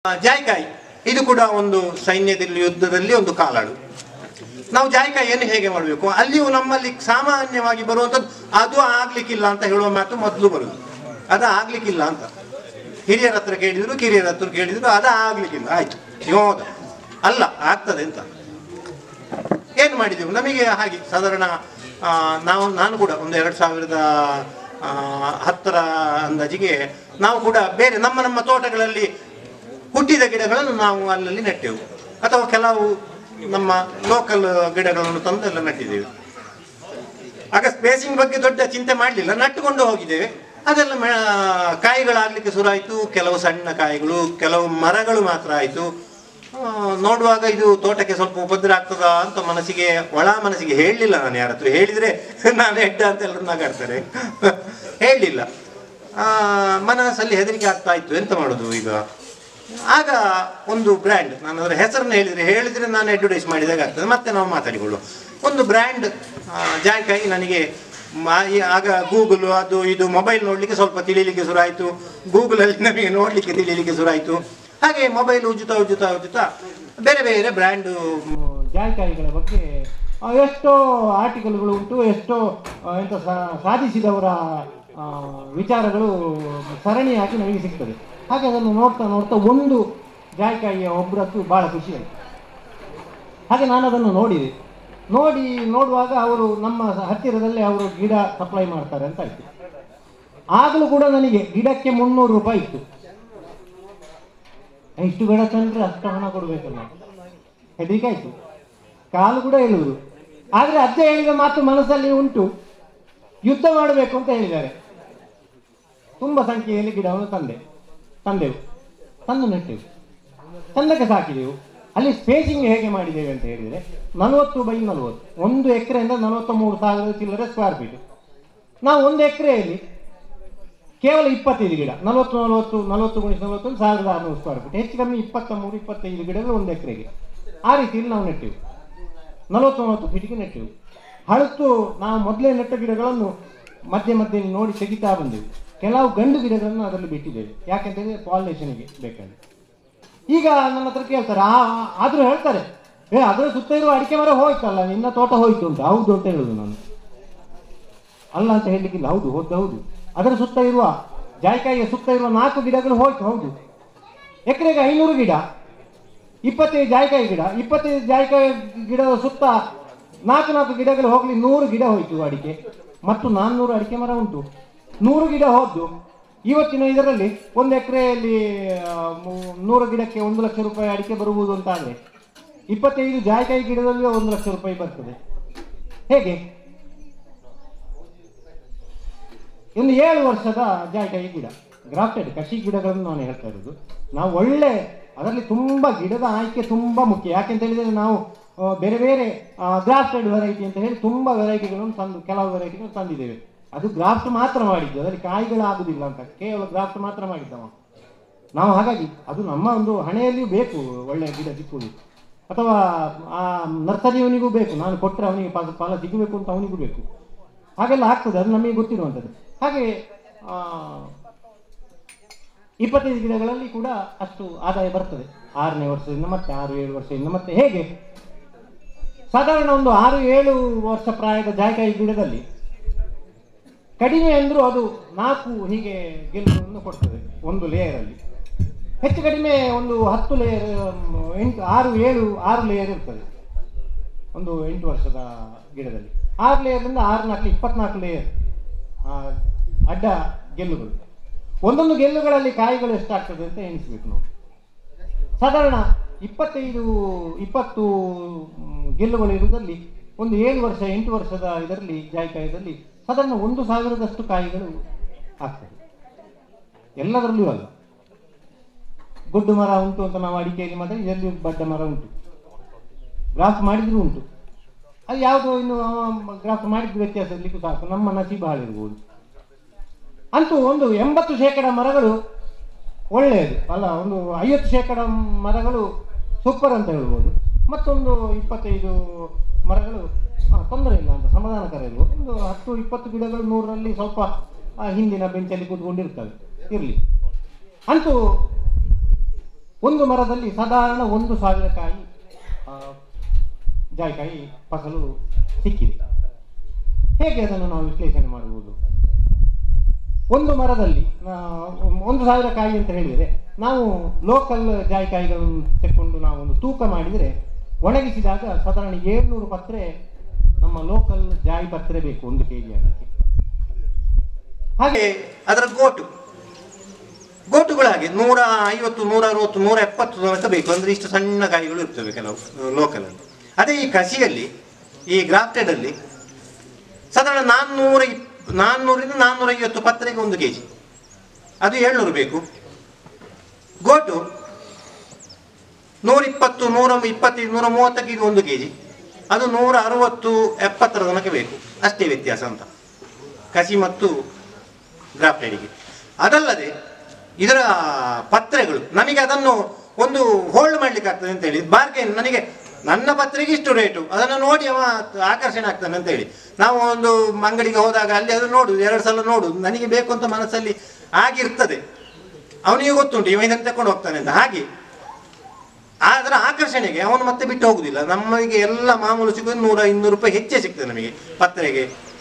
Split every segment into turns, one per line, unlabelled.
ಆ, ಜಾಯ್ಕಾಯಿ ಇದು ಕೂಡ ಒಂದು ಸೈನ್ಯದಲ್ಲಿ ಯುದ್ಧದಲ್ಲಿ ಒಂದು ಕಾಲಾಡು ನಾವು ಜಾಯ್ಕಾಯಿಯನ್ನು ಹೇಗೆ ಮಾಡಬೇಕು ಅಲ್ಲಿಯೂ ನಮ್ಮಲ್ಲಿ ಸಾಮಾನ್ಯವಾಗಿ ಬರುವಂಥದ್ದು ಅದು ಆಗ್ಲಿಕ್ಕಿಲ್ಲ ಅಂತ ಹೇಳುವ ಮಾತು ಮೊದಲು ಬರುವುದು ಅದು ಆಗ್ಲಿಕ್ಕಿಲ್ಲ ಅಂತ ಹಿರಿಯರ ಹತ್ರ ಕೇಳಿದ್ರು ಕಿರಿಯರ ಹತ್ರ ಕೇಳಿದ್ರು ಅದು ಆಗ್ಲಿಕ್ಕಿಲ್ಲ ಆಯ್ತು ಯೋಧ ಅಲ್ಲ ಆಗ್ತದೆ ಅಂತ ಏನು ಮಾಡಿದೆವು ನಮಗೆ ಹಾಗೆ ಸಾಧಾರಣ ಆ, ನಾವು ನಾನು ಕೂಡ ಒಂದು ಎರಡು ಸಾವಿರದ ಆ, ಹತ್ತರ ಅಂದಾಜಿಗೆ ನಾವು ಕೂಡ ಬೇರೆ ನಮ್ಮ ನಮ್ಮ ತೋಟಗಳಲ್ಲಿ ಹುಟ್ಟಿದ ಗಿಡಗಳನ್ನು ನಾವು ಅಲ್ಲಲ್ಲಿ ನೆಟ್ಟೆವು ಅಥವಾ ಕೆಲವು ನಮ್ಮ ಲೋಕಲ್ ಗಿಡಗಳನ್ನು ತಂದು ಎಲ್ಲ ನೆಟ್ಟಿದ್ದೇವೆ ಆಗ ಸ್ಪೇಸಿಂಗ್ ಬಗ್ಗೆ ದೊಡ್ಡ ಚಿಂತೆ ಮಾಡಲಿಲ್ಲ ನಟ್ಟುಕೊಂಡು ಹೋಗಿದ್ದೇವೆ ಅದೆಲ್ಲ ಮೆ- ಕಾಯಿಗಳಾಗಲಿಕ್ಕೆ ಶುರುವಾಯಿತು ಕೆಲವು ಸಣ್ಣ ಕಾಯಿಗಳು ಕೆಲವು ಮರಗಳು ಮಾತ್ರ ಆಯಿತು ನೋಡುವಾಗ ಇದು ತೋಟಕ್ಕೆ ಸ್ವಲ್ಪ ಉಪದ್ರ ಆಗ್ತದ ಅಂತ ಮನಸ್ಸಿಗೆ ಒಳ ಮನಸ್ಸಿಗೆ ಹೇಳಲಿಲ್ಲ ನಾನು ಯಾರ ಹತ್ರ ಹೇಳಿದ್ರೆ ನಾನು ಹೆಡ್ಡ ಅಂತ ಎಲ್ಲರೂ ನಗಾಡ್ತಾರೆ ಹೇಳಲಿಲ್ಲ ಮನಸ್ಸಲ್ಲಿ ಹೆದರಿಕೆ ಆಗ್ತಾ ಇತ್ತು ಎಂತ ಮಾಡೋದು ಈಗ ಆಗ ಒಂದು ಬ್ರ್ಯಾಂಡ್ ನಾನು ಅದರ ಹೆಸರನ್ನು ಹೇಳಿದ್ರೆ ಹೇಳಿದ್ರೆ ನಾನು ಅಡ್ವರ್ಟೈಸ್ ಮಾಡಿದಾಗ ಆಗ್ತದೆ ಮತ್ತೆ ನಾವು ಮಾತಾಡಿಕೊಳ್ಳುವ ಒಂದು ಬ್ರ್ಯಾಂಡ್ ಜಾಯ್ಕಾಯಿ ನನಗೆ ಮಾ- ಈ ಆಗ ಗೂಗಲ್ ಅದು ಇದು ಮೊಬೈಲ್ ನೋಡಲಿಕ್ಕೆ ಸ್ವಲ್ಪ ತಿಳಿಲಿಕ್ಕೆ ಶುರು ಆಯಿತು ಗೂಗಲಲ್ಲಿ ನಮಗೆ ನೋಡಲಿಕ್ಕೆ ತಿಳಿಲಿಕ್ಕೆ ಶುರು ಆಯಿತು ಹಾಗೆ ಮೊಬೈಲ್ ಉಜ್ಜುತ್ತಾ ಉಜ್ಜುತ್ತಾ ಉಜ್ಜುತ್ತಾ ಬೇರೆ ಬೇರೆ ಬ್ರ್ಯಾಂಡು
ಜಾಯ್ಕಾಯಿಗಳ ಬಗ್ಗೆ ಆ, ಎಷ್ಟೋ ಆರ್ಟಿಕಲ್ಗಳು ಉಂಟು ಎಷ್ಟೋ ಆ, ಎಂತ ಸಾ- ಸಾಧಿಸಿದವರ ಆ, ವಿಚಾರಗಳು ಸರಣಿಯಾಗಿ ನಮಗೆ ಸಿಗ್ತದೆ ಹಾಗೆ ಅದನ್ನು ನೋಡ್ತಾ ನೋಡ್ತಾ ಒಂದು ಜಾಯ್ಕಾಯಿಯ ಒಬ್ಬರದ್ದು ಭಾಳ ಖುಷಿ ಆಯಿತು ಹಾಗೆ ನಾನು ಅದನ್ನು ನೋಡಿದೆ ನೋಡಿ ನೋಡುವಾಗ ಅವರು ನಮ್ಮ ಹತ್ತಿರದಲ್ಲೇ ಅವರು ಗಿಡ ಸಪ್ಲೈ ಮಾಡ್ತಾರೆ ಅಂತ ಆಯ್ತು ಆಗಲೂ ಕೂಡ ನನಗೆ ಗಿಡಕ್ಕೆ ಮುನ್ನೂರು ರೂಪಾಯಿ ಇತ್ತು ಇಷ್ಟು ಗಿಡ ತಂದ್ರೆ ಅಷ್ಟು ಹಣ ಕೊಡಬೇಕಲ್ಲ ಹೆದರಿಕೆ ಆಯ್ತು ಕಾಲು ಕೂಡ ಹೇಳುವುದು ಆದ್ರೆ ಅಜ್ಜ ಹೇಳಿದ ಮಾತು ಮನಸ್ಸಲ್ಲಿ ಉಂಟು ಯುದ್ಧ ಮಾಡಬೇಕು ಅಂತ ಹೇಳಿದ್ದಾರೆ ತುಂಬ ಸಂಖ್ಯೆಯಲ್ಲಿ ಗಿಡವನ್ನು ತಂದೆ ತಂದೆವು ತಂದು ನೆಟ್ಟೆವು ಚಂದಕ್ಕೆ ಸಾಕಿದೆವು ಅಲ್ಲಿ ಸ್ಪೇಸಿಂಗ್ ಹೇಗೆ ಮಾಡಿದ್ದೇವೆ ಅಂತ ಹೇಳಿದರೆ ನಲವತ್ತು ಬೈ ನಲವತ್ತು ಒಂದು ಎಕರೆಯಿಂದ ನಲವತ್ತ ಮೂರು ಸಾವಿರದ ಚಿಲ್ಲರೆ ಸ್ಕ್ವೇರ್ ಫೀಟ್ ನಾವು ಒಂದು ಎಕರೆಯಲ್ಲಿ ಕೇವಲ ಇಪ್ಪತ್ತೈದು ಗಿಡ ನಲವತ್ತು ನಲವತ್ತು ನಲವತ್ತು ಗುಣಿಸಿ ನಲವತ್ತು ಒಂದು ಸಾವಿರದ ಆರುನೂರು ಸ್ಕ್ವೇರ್ ಫೀಟ್ ಹೆಚ್ಚು ಕಮ್ಮಿ ಇಪ್ಪತ್ತ ಮೂರು ಇಪ್ಪತ್ತೈದು ಗಿಡಗಳು ಒಂದು ಎಕರೆಗೆ ಆ ರೀತಿಯಲ್ಲಿ ನಾವು ನೆಟ್ಟೆವು ನಲವತ್ತು ನಲವತ್ತು ಫೀಟಿಗೆ ನೆಟ್ಟೆವು ಹಳತು ನಾವು ಮೊದಲೇ ನೆಟ್ಟ ಗಿಡಗಳನ್ನು ಮಧ್ಯೆ ಮಧ್ಯೆ ನೋಡಿ ತೆಗಿತಾ ಬಂದೆವು ಕೆಲವು ಗಂಡು ಗಿಡಗಳನ್ನು ಅದರಲ್ಲಿ ಬಿಟ್ಟಿದ್ದೇವೆ ಯಾಕೆಂತಂದ್ರೆ ಪಾಲಿನೇಷನ್ಗೆ ಬೇಕಾಗಿ ಈಗ ನನ್ನ ಹತ್ರ ಕೇಳ್ತಾರೆ ಆ ಆದರೂ ಹೇಳ್ತಾರೆ ಏ ಅದರ ಸುತ್ತ ಇರುವ ಅಡಿಕೆ ಮರ ಹೋಯ್ತಲ್ಲ ನಿನ್ನ ತೋಟ ಹೋಯ್ತು ಅಂತ ಹೌದು ಅಂತ ಹೇಳುದು ನಾನು ಅಲ್ಲ ಅಂತ ಹೇಳಲಿಕ್ಕಿಲ್ಲ ಹೌದು ಹೌದು ಹೌದು ಅದರ ಸುತ್ತ ಇರುವ ಜಾಯ್ಕಾಯಿಯ ಸುತ್ತ ಇರುವ ನಾಲ್ಕು ಗಿಡಗಳು ಹೋಯ್ತು ಹೌದು ಎಕರೆಗೆ ಐನೂರು ಗಿಡ ಇಪ್ಪತ್ತೈದು ಜಾಯ್ಕಾಯಿ ಗಿಡ ಇಪ್ಪತ್ತೈದು ಜಾಯ್ಕಾಯಿ ಗಿಡದ ಸುತ್ತ ನಾಲ್ಕು ನಾಲ್ಕು ಗಿಡಗಳು ಹೋಗ್ಲಿ ನೂರು ಗಿಡ ಹೋಯ್ತು ಅಡಿಕೆ ಮತ್ತು ನಾನ್ನೂರು ಅಡಿಕೆ ಮರ ಉಂಟು ನೂರು ಗಿಡ ಹೋದ್ದು ಇವತ್ತಿನ ಇದರಲ್ಲಿ ಒಂದು ಎಕರೆಯಲ್ಲಿ ನೂರು ಗಿಡಕ್ಕೆ ಒಂದು ಲಕ್ಷ ರೂಪಾಯಿ ಅಡಿಕೆ ಬರುವುದು ಅಂತ ಆದರೆ ಇಪ್ಪತ್ತೈದು ಜಾಯ್ಕಾಯಿ ಗಿಡದಲ್ಲಿ ಒಂದು ಲಕ್ಷ ರೂಪಾಯಿ ಬರ್ತದೆ ಹೇಗೆ ಒಂದು ಏಳು ವರ್ಷದ ಜಾಯ್ಕಾಯಿ ಗಿಡ ಗ್ರಾಫ್ಟೆಡ್ ಕಸಿ ಗಿಡಗಳನ್ನು ನಾನು ಹೇಳ್ತಾ ಇರೋದು ನಾವು ಒಳ್ಳೆ ಅದರಲ್ಲಿ ತುಂಬ ಗಿಡದ ಆಯ್ಕೆ ತುಂಬ ಮುಖ್ಯ ಯಾಕೆಂತ ಹೇಳಿದರೆ ನಾವು ಆ, ಬೇರೆ ಬೇರೆ ಗ್ರಾಫ್ಟೆಡ್ ವೆರೈಟಿ ಅಂತ ಹೇಳಿ ತುಂಬ ವೆರೈಟಿಗಳನ್ನು ತಂದು ಕೆಲವು ವೆರೈಟಿಗಳು ತಂದಿದ್ದೇವೆ ಅದು ಗ್ರಾಫ್ಟ್ ಮಾತ್ರ ಮಾಡಿದ್ದು ಅದರಲ್ಲಿ ಕಾಯಿಗಳಾಗುದಿಲ್ಲ ಅಂತ ಕೇವಲ ಗ್ರಾಫ್ಟ್ ಮಾತ್ರ ಮಾಡಿದ್ದವ ನಾವು ಹಾಗಾಗಿ ಅದು ನಮ್ಮ ಒಂದು ಹಣೆಯಲ್ಲಿಯೂ ಬೇಕು ಒಳ್ಳೆಯ ಗಿಡ ಸಿಕ್ಕುವುದು ಅಥವಾ ಆ ನರ್ಸರಿಯವನಿಗೂ ಬೇಕು ನಾನು ಕೊಟ್ಟರೆ ಅವನಿಗೆ ಫಲ ಫಲ ಸಿಗಬೇಕು ಅಂತ ಅವನಿಗೂ ಬೇಕು ಹಾಗೆಲ್ಲ ಆಗ್ತದೆ ಅದು ನಮಗೆ ಗೊತ್ತಿರುವಂಥದ್ದು ಹಾಗೆ ಆ, ಇಪ್ಪತ್ತೈದು ಗಿಡಗಳಲ್ಲಿ ಕೂಡ ಅಷ್ಟು ಆದಾಯ ಬರ್ತದೆ ಆರನೇ ವರ್ಷದಿಂದ ಮತ್ತೆ ಆರು ಏಳು ವರ್ಷದಿಂದ ಮತ್ತೆ ಹೇಗೆ ಸಾಧಾರಣ ಒಂದು ಆರು ಏಳು ವರ್ಷ ಪ್ರಾಯದ ಜಾಯ್ಕಾಯಿ ಗಿಡದಲ್ಲಿ ಕಡಿಮೆ ಅಂದರೂ ಅದು ನಾಲ್ಕು ಹೀಗೆ ಗೆಲ್ಲುವನ್ನು ಕೊಡ್ತದೆ ಒಂದು ಲೇಯರಲ್ಲಿ ಹೆಚ್ಚು ಕಡಿಮೆ ಒಂದು ಹತ್ತು ಲೇಯರ್ ಎಂಟು ಆರು ಏಳು ಆರು ಲೇಯರ್ ಇರ್ತದೆ ಒಂದು ಎಂಟು ವರ್ಷದ ಗಿಡದಲ್ಲಿ ಆರು ಲೇಯರ್ನಿಂದ ಆರು ನಾಲ್ಕು ಇಪ್ಪತ್ನಾಲ್ಕು ಲೇಯರ್ ಅಡ್ಡ ಗೆಲ್ಲುಗಳು ಒಂದೊಂದು ಗೆಲ್ಲುಗಳಲ್ಲಿ ಕಾಯಿಗಳು ಎಷ್ಟಾಗ್ತದೆ ಅಂತ ಎಣಿಸ್ಬೇಕು ನಾವು ಸಾಧಾರಣ ಇಪ್ಪತ್ತೈದು ಇಪ್ಪತ್ತು ಮ್, ಗೆಲ್ಲುಗಳು ಇರುವುದರಲ್ಲಿ ಒಂದು ಏಳು ವರ್ಷ ಎಂಟು ವರ್ಷದ ಇದರಲ್ಲಿ ಜಾಯಿಕಾಯದಲ್ಲಿ ಸಾಧಾರಣ ಒಂದು ಸಾವಿರದಷ್ಟು ಕಾಯಿಗಳು ಆಗ್ತದೆ ಎಲ್ಲದರಲ್ಲಿಯೂ ಅಲ್ಲ ಗೊಡ್ಡು ಮರ ಉಂಟು ಅಂತ ನಾವು ಅಡಿಕೆಯಲ್ಲಿ ಮಾತ್ರ ಇದರಲ್ಲಿ ಬಡ್ಡ ಮರ ಉಂಟು ಗ್ರಾಫ್ ಮಾಡಿದ್ರು ಉಂಟು ಅದು ಯಾವುದೋ ಇನ್ನು ಗ್ರಾಫ್ ಮಾಡಿದ ವ್ಯತ್ಯಾಸ ಇರ್ಲಿಕ್ಕೂ ಸಾಕು ನಮ್ಮ ನಸೀಬು ಹಾಳಿರ್ಬೋದು ಅಂತೂ ಒಂದು ಎಂಬತ್ತು ಶೇಕಡ ಮರಗಳು ಒಳ್ಳೆಯದು ಅಲ್ಲ ಒಂದು ಐವತ್ತು ಶೇಕಡ ಮರಗಳು ಸೂಪರ್ ಅಂತ ಹೇಳ್ಬೋದು ಮತ್ತೊಂದು ಇಪ್ಪತ್ತೈದು ಮರಗಳು ಆ, ತೊಂದರೆ ಇಲ್ಲ ಅಂತ ಸಮಾಧಾನಕರ ಇರ್ಬೋದು ಒಂದು ಹತ್ತು ಇಪ್ಪತ್ತು ಗಿಡಗಳು ನೂರರಲ್ಲಿ ಸ್ವಲ್ಪ ಆ, ಹಿಂದಿನ ಬೆಂಚಲ್ಲಿ ಕೂತ್ಕೊಂಡಿರ್ತವೆ ಇರಲಿ ಅಂತೂ ಒಂದು ಮರದಲ್ಲಿ ಸಾಧಾರಣ ಒಂದು ಸಾವಿರ ಕಾಯಿ ಆ, ಜಾಯಿಕಾಯಿ ಫಸಲು ಸಿಕ್ಕಿದೆ ಹೇಗೆ ಅದನ್ನು ನಾವು ವಿಶ್ಲೇಷಣೆ ಮಾಡುವುದು ಒಂದು ಮರದಲ್ಲಿ ಆ, ಒಂದು ಸಾವಿರ ಕಾಯಿ ಅಂತ ಹೇಳಿದರೆ ನಾವು ಲೋಕಲ್ ಜಾಯಿಕಾಯಿಗಳನ್ನು ತೆಕ್ಕೊಂಡು ನಾವು ಒಂದು ತೂಕ ಮಾಡಿದರೆ ಒಣಗಿಸಿದಾಗ ಸಾಧಾರಣ ಏಳ್ನೂರು ಪತ್ರೆ ನಮ್ಮ ಲೋಕಲ್ ಜಾಯಿ ಪತ್ರೆ ಬೇಕು ಒಂದು ಕೆ ಜಿ ಆಗಲಿಕ್ಕೆ ಹಾಗೆ
ಹಾಗೆ ಅದರ ಗೋಟು ಗೋಟುಗಳು ಹಾಗೆ ನೂರ ಐವತ್ತು ನೂರ ಅರವತ್ತು ನೂರ ಎಪ್ಪತ್ತು ತನಕ ಬೇಕು ಅಂದ್ರೆ ಇಷ್ಟು ಸಣ್ಣ ಕಾಯಿಗಳು ಇರ್ತವೆ ಕೆಲವು ಲೋಕಲ್ ಅಲ್ಲಿ ಅದೇ ಈ ಕಸಿಯಲ್ಲಿ ಈ ಗ್ರಾಫ್ಟೆಡ್ ಅಲ್ಲಿ ಸಾಧಾರಣ ನಾನ್ನೂರ ಇಪ್ ನಾನ್ನೂರಿಂದ ನಾನ್ನೂರ ಐವತ್ತು ಪತ್ರೆಗೆ ಒಂದು ಕೆ ಜಿ ಅದು ಏಳ್ನೂರು ಬೇಕು ಗೋಟು ನೂರ ಇಪ್ಪತ್ತು ನೂರ ಇಪ್ಪತ್ತೈದು ನೂರ ಮೂವತ್ತಕ್ಕೆ ಇದು ಒಂದು ಕೆ ಜಿ ಅದು ನೂರ ಅರವತ್ತು ಎಪ್ಪತ್ತರ ತನಕ ಬೇಕು ಅಷ್ಟೇ ವ್ಯತ್ಯಾಸ ಅಂತ ಕಸಿ ಮತ್ತು ಗ್ರಾಫ್ಟೆಡಿಗೆ ಅದಲ್ಲದೆ ಇದರ ಪತ್ರೆಗಳು ನನಗೆ ಅದನ್ನು ಒಂದು ಹೋಲ್ಡ್ ಮಾಡ್ಲಿಕ್ಕೆ ಆಗ್ತದೆ ಅಂತ ಹೇಳಿ ಬಾರ್ಗೇನ್ ನನಗೆ ನನ್ನ ಪತ್ರೆಗೆ ಇಷ್ಟು ರೇಟು ಅದನ್ನು ನೋಡಿ ಅವ ಆಕರ್ಷಣೆ ಆಗ್ತಾನೆ ಅಂತ ಹೇಳಿ ನಾವು ಒಂದು ಅಂಗಡಿಗೆ ಹೋದಾಗ ಅಲ್ಲಿ ಅದು ನೋಡುದು ಎರಡು ಸಲ ನೋಡುದು ನನಗೆ ಬೇಕು ಅಂತ ಮನಸ್ಸಲ್ಲಿ ಆಗಿರ್ತದೆ ಅವನಿಗೆ ಗೊತ್ತುಂಟು ಇವ ಇದನ್ನು ತಕೊಂಡು ಹೋಗ್ತಾನೆ ಅಂತ ಹಾಗೆ ಅದರ ಆಕರ್ಷಣೆಗೆ ಅವನು ಮತ್ತೆ ಬಿಟ್ಟು ಹೋಗುದಿಲ್ಲ ನಮಗೆ ಎಲ್ಲ ಮಾಮೂಲು ಸಿಗೋದು ನೂರ ಇನ್ನೂರು ರೂಪಾಯಿ ಹೆಚ್ಚೇ ಸಿಗ್ತದೆ ನಮಗೆ ಪತ್ರೆಗೆ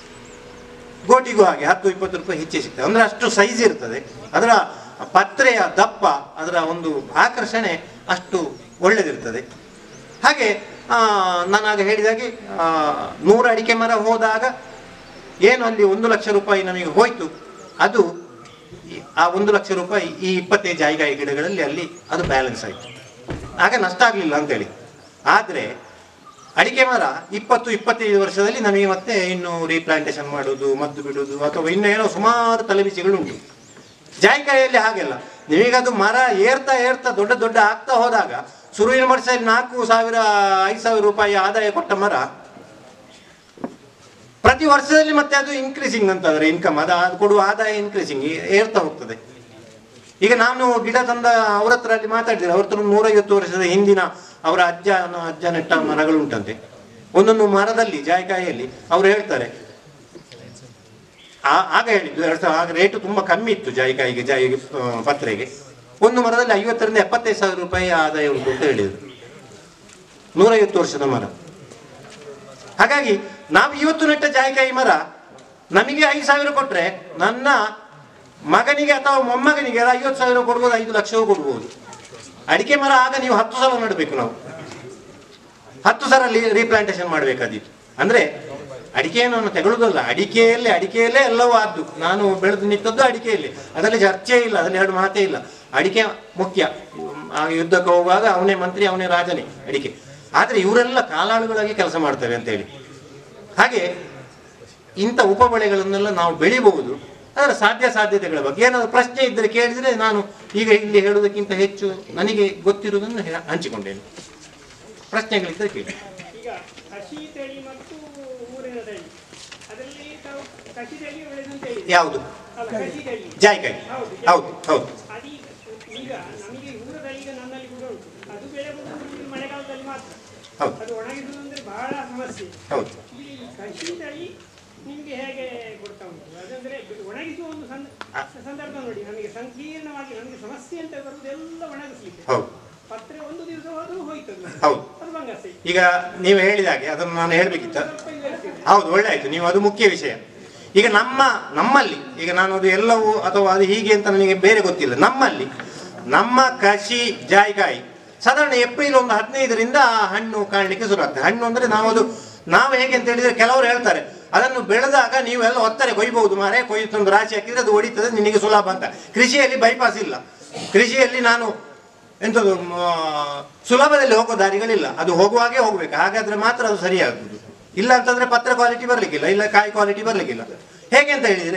ಗೋಟಿಗೂ ಹಾಗೆ ಹತ್ತು ಇಪ್ಪತ್ತು ರೂಪಾಯಿ ಹೆಚ್ಚೇ ಸಿಗ್ತದೆ ಅಂದ್ರೆ ಅಷ್ಟು ಸೈಜ್ ಇರ್ತದೆ ಅದರ ಪತ್ರೆಯ ದಪ್ಪ ಅದರ ಒಂದು ಆಕರ್ಷಣೆ ಅಷ್ಟು ಒಳ್ಳೆದಿರ್ತದೆ ಹಾಗೆ ಆ, ನಾನು ಆಗ ಹೇಳಿದಾಗೆ ಆ, ನೂರು ಅಡಿಕೆ ಮರ ಹೋದಾಗ ಏನು ಅಲ್ಲಿ ಒಂದು ಲಕ್ಷ ರೂಪಾಯಿ ನಮಗೆ ಹೋಯ್ತು ಅದು ಈ- ಆ ಒಂದು ಲಕ್ಷ ರೂಪಾಯಿ ಈ ಇಪ್ಪತ್ತೈದು ಜಾಯಿಕಾಯಿ ಗಿಡಗಳಲ್ಲಿ ಅಲ್ಲಿ ಅದು ಬ್ಯಾಲೆನ್ಸ್ ಆಯಿತು ಆಗ ನಷ್ಟ ಆಗಲಿಲ್ಲ ಅಂತೇಳಿ ಆದರೆ ಅಡಿಕೆ ಮರ ಇಪ್ಪತ್ತು ಇಪ್ಪತ್ತೈದು ವರ್ಷದಲ್ಲಿ ನಮಗೆ ಮತ್ತೆ ಇನ್ನು ರೀಪ್ಲಾಂಟೇಶನ್ ಮಾಡೋದು ಮದ್ದು ಬಿಡುವುದು ಅಥವಾ ಇನ್ನು ಏನೋ ಸುಮಾರು ತಲೆಬಿಸಿಗಳು ಉಂಟು ಜಾಯಿಕಾಯಿಯಲ್ಲಿ ಹಾಗೆಲ್ಲ ನಿಮಗದು ಮರ ಏರ್ತಾ ಏರ್ತಾ ದೊಡ್ಡ ದೊಡ್ಡ ಆಗ್ತಾ ಹೋದಾಗ ಸುರುವಿನ ವರ್ಷದಲ್ಲಿ ನಾಲ್ಕು ಸಾವಿರ ಐದು ಸಾವಿರ ರೂಪಾಯಿ ಆದಾಯ ಕೊಟ್ಟ ಮರ ಪ್ರತಿ ವರ್ಷದಲ್ಲಿ ಮತ್ತೆ ಅದು ಇನ್ಕ್ರೀಸಿಂಗ್ ಅಂತ ಅದರ ಇನ್ಕಮ್ ಅದ ಅದು ಕೊಡುವ ಆದಾಯ ಇನ್ಕ್ರೀಸಿಂಗ್ ಏರ್ತಾ ಹೋಗ್ತದೆ ಈಗ ನಾನು ಗಿಡ ತಂದ ಅವ್ರ ಹತ್ರ ಅಲ್ಲಿ ಮಾತಾಡಿದ್ರೆ ಅವ್ರ ಹತ್ರ ಒಂದು ನೂರೈವತ್ತು ವರ್ಷದ ಹಿಂದಿನ ಅವರ ಅಜ್ಜ ಅಜ್ಜ ನೆಟ್ಟ ಮರಗಳು ಉಂಟಂತೆ ಒಂದೊಂದು ಮರದಲ್ಲಿ ಜಾಯಿಕಾಯಿಯಲ್ಲಿ ಅವ್ರು ಹೇಳ್ತಾರೆ ಆ- ಆಗ ಹೇಳಿದ್ದು ಎರಡು ಸಾವಿರ ಆಗ ರೇಟು ತುಂಬಾ ಕಮ್ಮಿ ಇತ್ತು ಜಾಯಿಕಾಯಿಗೆ ಜಾಯಿ ಆ, ಪತ್ರೆಗೆ ಒಂದು ಮರದಲ್ಲಿ ಐವತ್ತರಿಂದ ಎಪ್ಪತ್ತೈದು ಸಾವಿರ ರೂಪಾಯಿ ಆದಾಯ ಉಂಟು ಅಂತ ಹೇಳಿದರು ನೂರೈವತ್ತು ವರ್ಷದ ಮರ ಹಾಗಾಗಿ ನಾವು ಇವತ್ತು ನೆಟ್ಟ ಜಾಯಿಕಾಯಿ ಮರ ನಮಗೆ ಐದು ಸಾವಿರ ಕೊಟ್ರೆ ನನ್ನ ಮಗನಿಗೆ ಅಥವಾ ಮೊಮ್ಮಗನಿಗೆ ಐವತ್ತು ಸಾವಿರ ಕೊಡ್ಬೋದು ಐದು ಲಕ್ಷವೂ ಕೊಡ್ಬೋದು ಅಡಿಕೆ ಮರ ಆಗ ನೀವು ಹತ್ತು ಸಲ ನಡಬೇಕು ನಾವು ಹತ್ತು ಸಲ ರೀಪ್ಲಾಂಟೇಶನ್ ಮಾಡಬೇಕಾದಿತ್ತು ಅಂದ್ರೆ ಅಡಿಕೆಯನ್ನು ನಾನು ತೆಗೊಳ್ಳುದಲ್ಲ ಅಡಿಕೆಯಲ್ಲೇ ಅಡಿಕೆಯಲ್ಲೇ ಎಲ್ಲವೂ ಆದ್ದು ನಾನು ಬೆಳೆದು ನಿಂತದ್ದು ಅಡಿಕೆಯಲ್ಲಿ ಅದರಲ್ಲಿ ಚರ್ಚೆ ಇಲ್ಲ ಅದರಲ್ಲಿ ಎರಡು ಮಾತೇ ಇಲ್ಲ ಅಡಿಕೆ ಮುಖ್ಯ ಆ ಯುದ್ಧಕ್ಕೆ ಹೋಗುವಾಗ ಅವನೇ ಮಂತ್ರಿ ಅವನೇ ರಾಜನೇ ಅಡಿಕೆ ಆದರೆ ಇವರೆಲ್ಲ ಕಾಲಾಳುಗಳಾಗಿ ಕೆಲಸ ಮಾಡ್ತೇವೆ ಅಂತೇಳಿ ಹಾಗೆ ಇಂಥ ಉಪಬೆಳೆಗಳನ್ನೆಲ್ಲ ನಾವು ಬೆಳಿಬಹುದು ಅದರ ಸಾಧ್ಯ ಸಾಧ್ಯತೆಗಳ ಬಗ್ಗೆ ಏನಾದರೂ ಪ್ರಶ್ನೆ ಇದ್ದರೆ ಕೇಳಿದರೆ ನಾನು ಈಗ ಇಲ್ಲಿ ಹೇಳುವುದಕ್ಕಿಂತ ಹೆಚ್ಚು ನನಗೆ ಗೊತ್ತಿರುವುದನ್ನು ಹೇ- ಹಂಚಿಕೊಂಡೇನೆ ಪ್ರಶ್ನೆಗಳಿದ್ದರೆ ಕೇಳಿ
ಈಗ ಕಸಿ ತಳಿ ಮತ್ತು ಊರಿನ ತಳಿ ಅದರಲ್ಲಿ ತಾವು ಕಸಿ ತಳಿ ಒಳ್ಳೆದಂತ ಹೇಳಿ
ಯಾವುದು
ಅಲ್ಲ ಕಸಿ ತಳಿ
ಜಾಯಿಕಾಯಿ ಹೌದು ಹೌದು
ಅದೀಗ ಈಗ ನಮಗೆ ಊರ ತಳಿ ಈಗ ನನ್ನಲ್ಲಿ ಕೂಡ ಉಂಟು ಅದು ಬೆಳೆ ಬರುವುದು ಮಳೆಗಾಲದಲ್ಲಿ ಮಾತ್ರ
ಹೌದು
ಅದು ಒಣಗಿಸುವುದು ಅಂದ್ರೆ ಬಹಳ ಸಮಸ್ಯೆ
ಹೌದು
ಈ ಕಸಿ ತಳಿ ನಿಮಗೆ ಹೇಗೆ ಕೊಡ್ತಾ ಉಂಟು ಅದಂದ್ರೆ ಒಣಗಿಸುವ ಒಂದು ಸಂದ- ಸಂದರ್ಭ ನೋಡಿ ನಮಗೆ ಸಂಕೀರ್ಣವಾಗಿ ನಮಗೆ ಸಮಸ್ಯೆ ಅಂತ ಬರುವುದೆಲ್ಲ ಒಣಗಿಸ್ಲಿಕ್ಕೆ
ಹೌದು
ಪತ್ರೆ ಒಂದು ದಿವಸ ಹೋದ್ರೂ ಹೋಯ್ತು ಅದು.
ಹೌದು
ಅದು ಬಂಗಾಸೆ
ಈಗ ನೀವು ಹೇಳಿದ ಹಾಗೆ ಅದನ್ನು ನಾನು ಹೇಳಬೇಕಿತ್ತ
ಸ್ವಲ್ಪ ವಿವರಿಸಿರಿ.
ಹೌದು ಒಳ್ಳೆ ಆಯ್ತು ನೀವು ಅದು ಮುಖ್ಯ ವಿಷಯ ಈಗ ನಮ್ಮ ನಮ್ಮಲ್ಲಿ ಈಗ ನಾನು ಅದು ಎಲ್ಲವೂ ಅಥವಾ ಅದು ಹೀಗೆ ಅಂತ ನನಗೆ ಬೇರೆ ಗೊತ್ತಿಲ್ಲ ನಮ್ಮಲ್ಲಿ ನಮ್ಮ ಕಸಿ ಜಾಯಿಕಾಯಿ ಸಾಧಾರಣ ಏಪ್ರಿಲ್ ಒಂದು ಹದಿನೈದರಿಂದ ಆ ಹಣ್ಣು ಕಾಣಲಿಕ್ಕೆ ಶುರು ಆಗ್ತದೆ ಹಣ್ಣು ಅಂದ್ರೆ ನಾವು ಅದು ನಾವು ಹೇಗೆ ಅಂತ ಹೇಳಿದ್ರೆ ಕೆಲವರು ಹೇಳ್ತಾರೆ ಅದನ್ನು ಬೆಳೆದಾಗ ನೀವೆಲ್ಲ ಒತ್ತಾರೆ ಕೊಯ್ಬಹುದು ಮಾರೆ ಕೊಯ್ದು ತಂದು ರಾಶಿ ಹಾಕಿದ್ರೆ ಅದು ಹೊಡಿತದೆ ನಿನಗೆ ಸುಲಭ ಅಂತ ಕೃಷಿಯಲ್ಲಿ ಬೈಪಾಸ್ ಇಲ್ಲ ಕೃಷಿಯಲ್ಲಿ ನಾನು ಎಂಥದ್ದು ಮ, ಸುಲಭದಲ್ಲಿ ಹೋಗೋ ದಾರಿಗಳಿಲ್ಲ ಅದು ಹೋಗುವಾಗೆ ಹೋಗ್ಬೇಕು ಹಾಗಾದ್ರೆ ಮಾತ್ರ ಅದು ಸರಿಯಾಗುದು ಇಲ್ಲ ಅಂತಂದ್ರೆ ಪತ್ರ ಕ್ವಾಲಿಟಿ ಬರ್ಲಿಕ್ಕಿಲ್ಲ ಇಲ್ಲ ಕಾಯಿ ಕ್ವಾಲಿಟಿ ಬರ್ಲಿಕ್ಕಿಲ್ಲ ಹೇಗೆ ಅಂತ ಹೇಳಿದ್ರೆ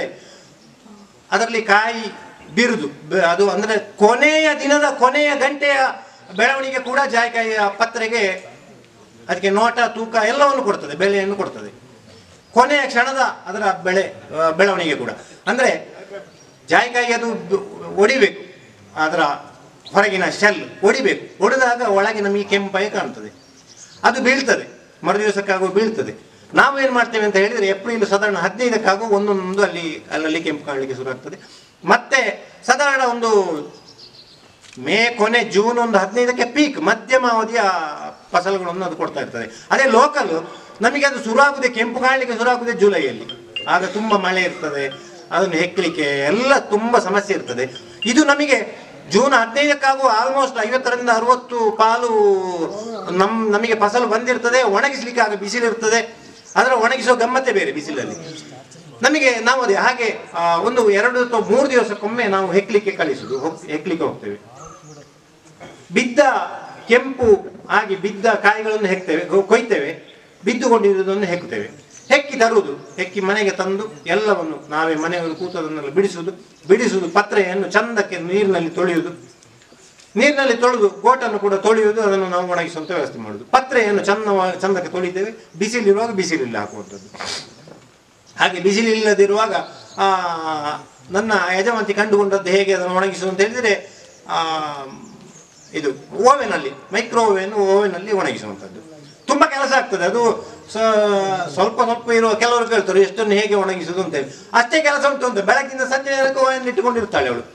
ಅದರಲ್ಲಿ ಕಾಯಿ ಬಿರುದು ಬೆ- ಅದು ಅಂದ್ರೆ ಕೊನೆಯ ದಿನದ ಕೊನೆಯ ಗಂಟೆಯ ಬೆಳವಣಿಗೆ ಕೂಡ ಜಾಯಿಕಾಯಿಯ ಪತ್ರೆಗೆ ಅದಕ್ಕೆ ನೋಟ ತೂಕ ಎಲ್ಲವನ್ನು ಕೊಡ್ತದೆ ಬೆಲೆಯನ್ನು ಕೊಡ್ತದೆ ಕೊನೆಯ ಕ್ಷಣದ ಅದರ ಬೆಳೆ ಆ, ಬೆಳವಣಿಗೆ ಕೂಡ ಅಂದ್ರೆ ಜಾಯಿಕಾಯಿ ಅದು ಬ- ಒಡಿಬೇಕು ಅದರ ಹೊರಗಿನ ಶೆಲ್ ಒಡಿಬೇಕು ಒಡೆದಾಗ ಒಳಗೆ ನಮಗೆ ಕೆಂಪಾಗಿ ಕಾಣ್ತದೆ ಅದು ಬೀಳ್ತದೆ ಮರುದಿವಸಕ್ಕಾಗೂ ಬೀಳ್ತದೆ ನಾವು ಏನು ಮಾಡ್ತೇವೆ ಅಂತ ಹೇಳಿದ್ರೆ ಏಪ್ರಿಲ್ ಸಾಧಾರಣ ಹದಿನೈದಕ್ಕಾಗೂ ಒಂದೊಂದು ಅಲ್ಲಿ ಅಲ್ಲಲ್ಲಿ ಕೆಂಪು ಕಾಣಲಿಕ್ಕೆ ಶುರು ಆಗ್ತದೆ ಮತ್ತೆ ಸಾಧಾರಣ ಒಂದು ಮೇ ಕೊನೆ ಜೂನ್ ಒಂದು ಹದಿನೈದಕ್ಕೆ ಪೀಕ್ ಮಧ್ಯಮ ಅವಧಿಯ ಫಸಲುಗಳನ್ನು ಅದು ಕೊಡ್ತಾ ಇರ್ತದೆ ಅದೇ ಲೋಕಲ್ ನಮಗೆ ಅದು ಶುರುವಾಗುದೇ ಕೆಂಪು ಕಾಣಲಿಕ್ಕೆ ಶುರುವಾಗುದೇ ಜುಲೈಯಲ್ಲಿ ಆಗ ತುಂಬ ಮಳೆ ಇರ್ತದೆ ಅದನ್ನು ಹೆಕ್ಕಲಿಕ್ಕೆ ಎಲ್ಲ ತುಂಬ ಸಮಸ್ಯೆ ಇರ್ತದೆ ಇದು ನಮಗೆ ಜೂನ್ ಹದಿನೈದಕ್ಕಾಗುವ ಆಲ್ಮೋಸ್ಟ್ ಐವತ್ತರಿಂದ ಅರವತ್ತು ಪಾಲು ನಮ್ ನಮಗೆ ಫಸಲು ಬಂದಿರ್ತದೆ ಒಣಗಿಸ್ಲಿಕ್ಕೆ ಆಗ ಬಿಸಿಲಿರ್ತದೆ ಅದರ ಒಣಗಿಸುವ ಗಮ್ಮತ್ತೇ ಬೇರೆ ಬಿಸಿಲಲ್ಲಿ ನಮಗೆ ನಾವು ಅದೇ ಹಾಗೆ ಆ, ಒಂದು ಎರಡು ಅಥವಾ ಮೂರು ದಿವಸಕ್ಕೊಮ್ಮೆ ನಾವು ಹೆಕ್ಲಿಕ್ಕೆ ಕಳಿಸುದು ಹೋಗ್- ಹೆಕ್ಲಿಕ್ಕೆ ಹೋಗ್ತೇವೆ ಬಿದ್ದ ಕೆಂಪು ಆಗಿ ಬಿದ್ದ ಕಾಯಿಗಳನ್ನು ಹೆಕ್ತೇವೆ ಗೊ- ಕೊಯ್ತೇವೆ ಬಿದ್ದುಕೊಂಡಿರುವುದನ್ನು ಹೆಕ್ಕುತ್ತೇವೆ ಹೆಕ್ಕಿ ತರುವುದು ಹೆಕ್ಕಿ ಮನೆಗೆ ತಂದು ಎಲ್ಲವನ್ನು ನಾವೇ ಮನೆಯಲ್ಲಿ ಕೂತದನ್ನೆಲ್ಲ ಬಿಡಿಸುವುದು ಬಿಡಿಸುವುದು ಪತ್ರೆಯನ್ನು ಚಂದಕ್ಕೆ ನೀರಿನಲ್ಲಿ ತೊಳೆಯುವುದು ನೀರಿನಲ್ಲಿ ತೊಳೆದು ಗೋಟನ್ನು ಕೂಡ ತೊಳೆಯುವುದು ಅದನ್ನು ನಾವು ಒಣಗಿಸುವಂತ ವ್ಯವಸ್ಥೆ ಮಾಡುದು ಪತ್ರೆಯನ್ನು ಚಂದ ಚಂದಕ್ಕೆ ತೊಳಿತೇವೆ ಬಿಸಿಲಿರುವಾಗ ಬಿಸಿಲಿಲ್ಲ ಹಾಕುವಂಥದ್ದು ಹಾಗೆ ಬಿಸಿಲಿಲ್ಲದಿರುವಾಗ ಆ, ನನ್ನ ಯಜಮಾಂತಿ ಕಂಡುಕೊಂಡದ್ದು ಹೇಗೆ ಅದನ್ನು ಒಣಗಿಸುವುದು ಅಂತ ಹೇಳಿದರೆ ಆ, ಇದು ಓವೆನಲ್ಲಿ ಮೈಕ್ರೋ ಓವೆನ್ ಓವೆನಲ್ಲಿ ಒಣಗಿಸುವಂಥದ್ದು ತುಂಬ ಕೆಲಸ ಆಗ್ತದೆ ಅದು ಸ- ಸ್ವಲ್ಪ ಸ್ವಲ್ಪ ಇರುವ ಕೆಲವರು ಕೇಳ್ತಾರೆ ಎಷ್ಟನ್ನು ಹೇಗೆ ಒಣಗಿಸುವುದು ಅಂತ ಹೇಳಿ ಅಷ್ಟೇ ಕೆಲಸ ಉಂಟು ಅಂತ ಬೆಳಗಿಂದ ಸಂಜೆ ತನಕ ಓವೆನ್ ಇಟ್ಟುಕೊಂಡಿರ್ತಾಳೆ ಅವಳು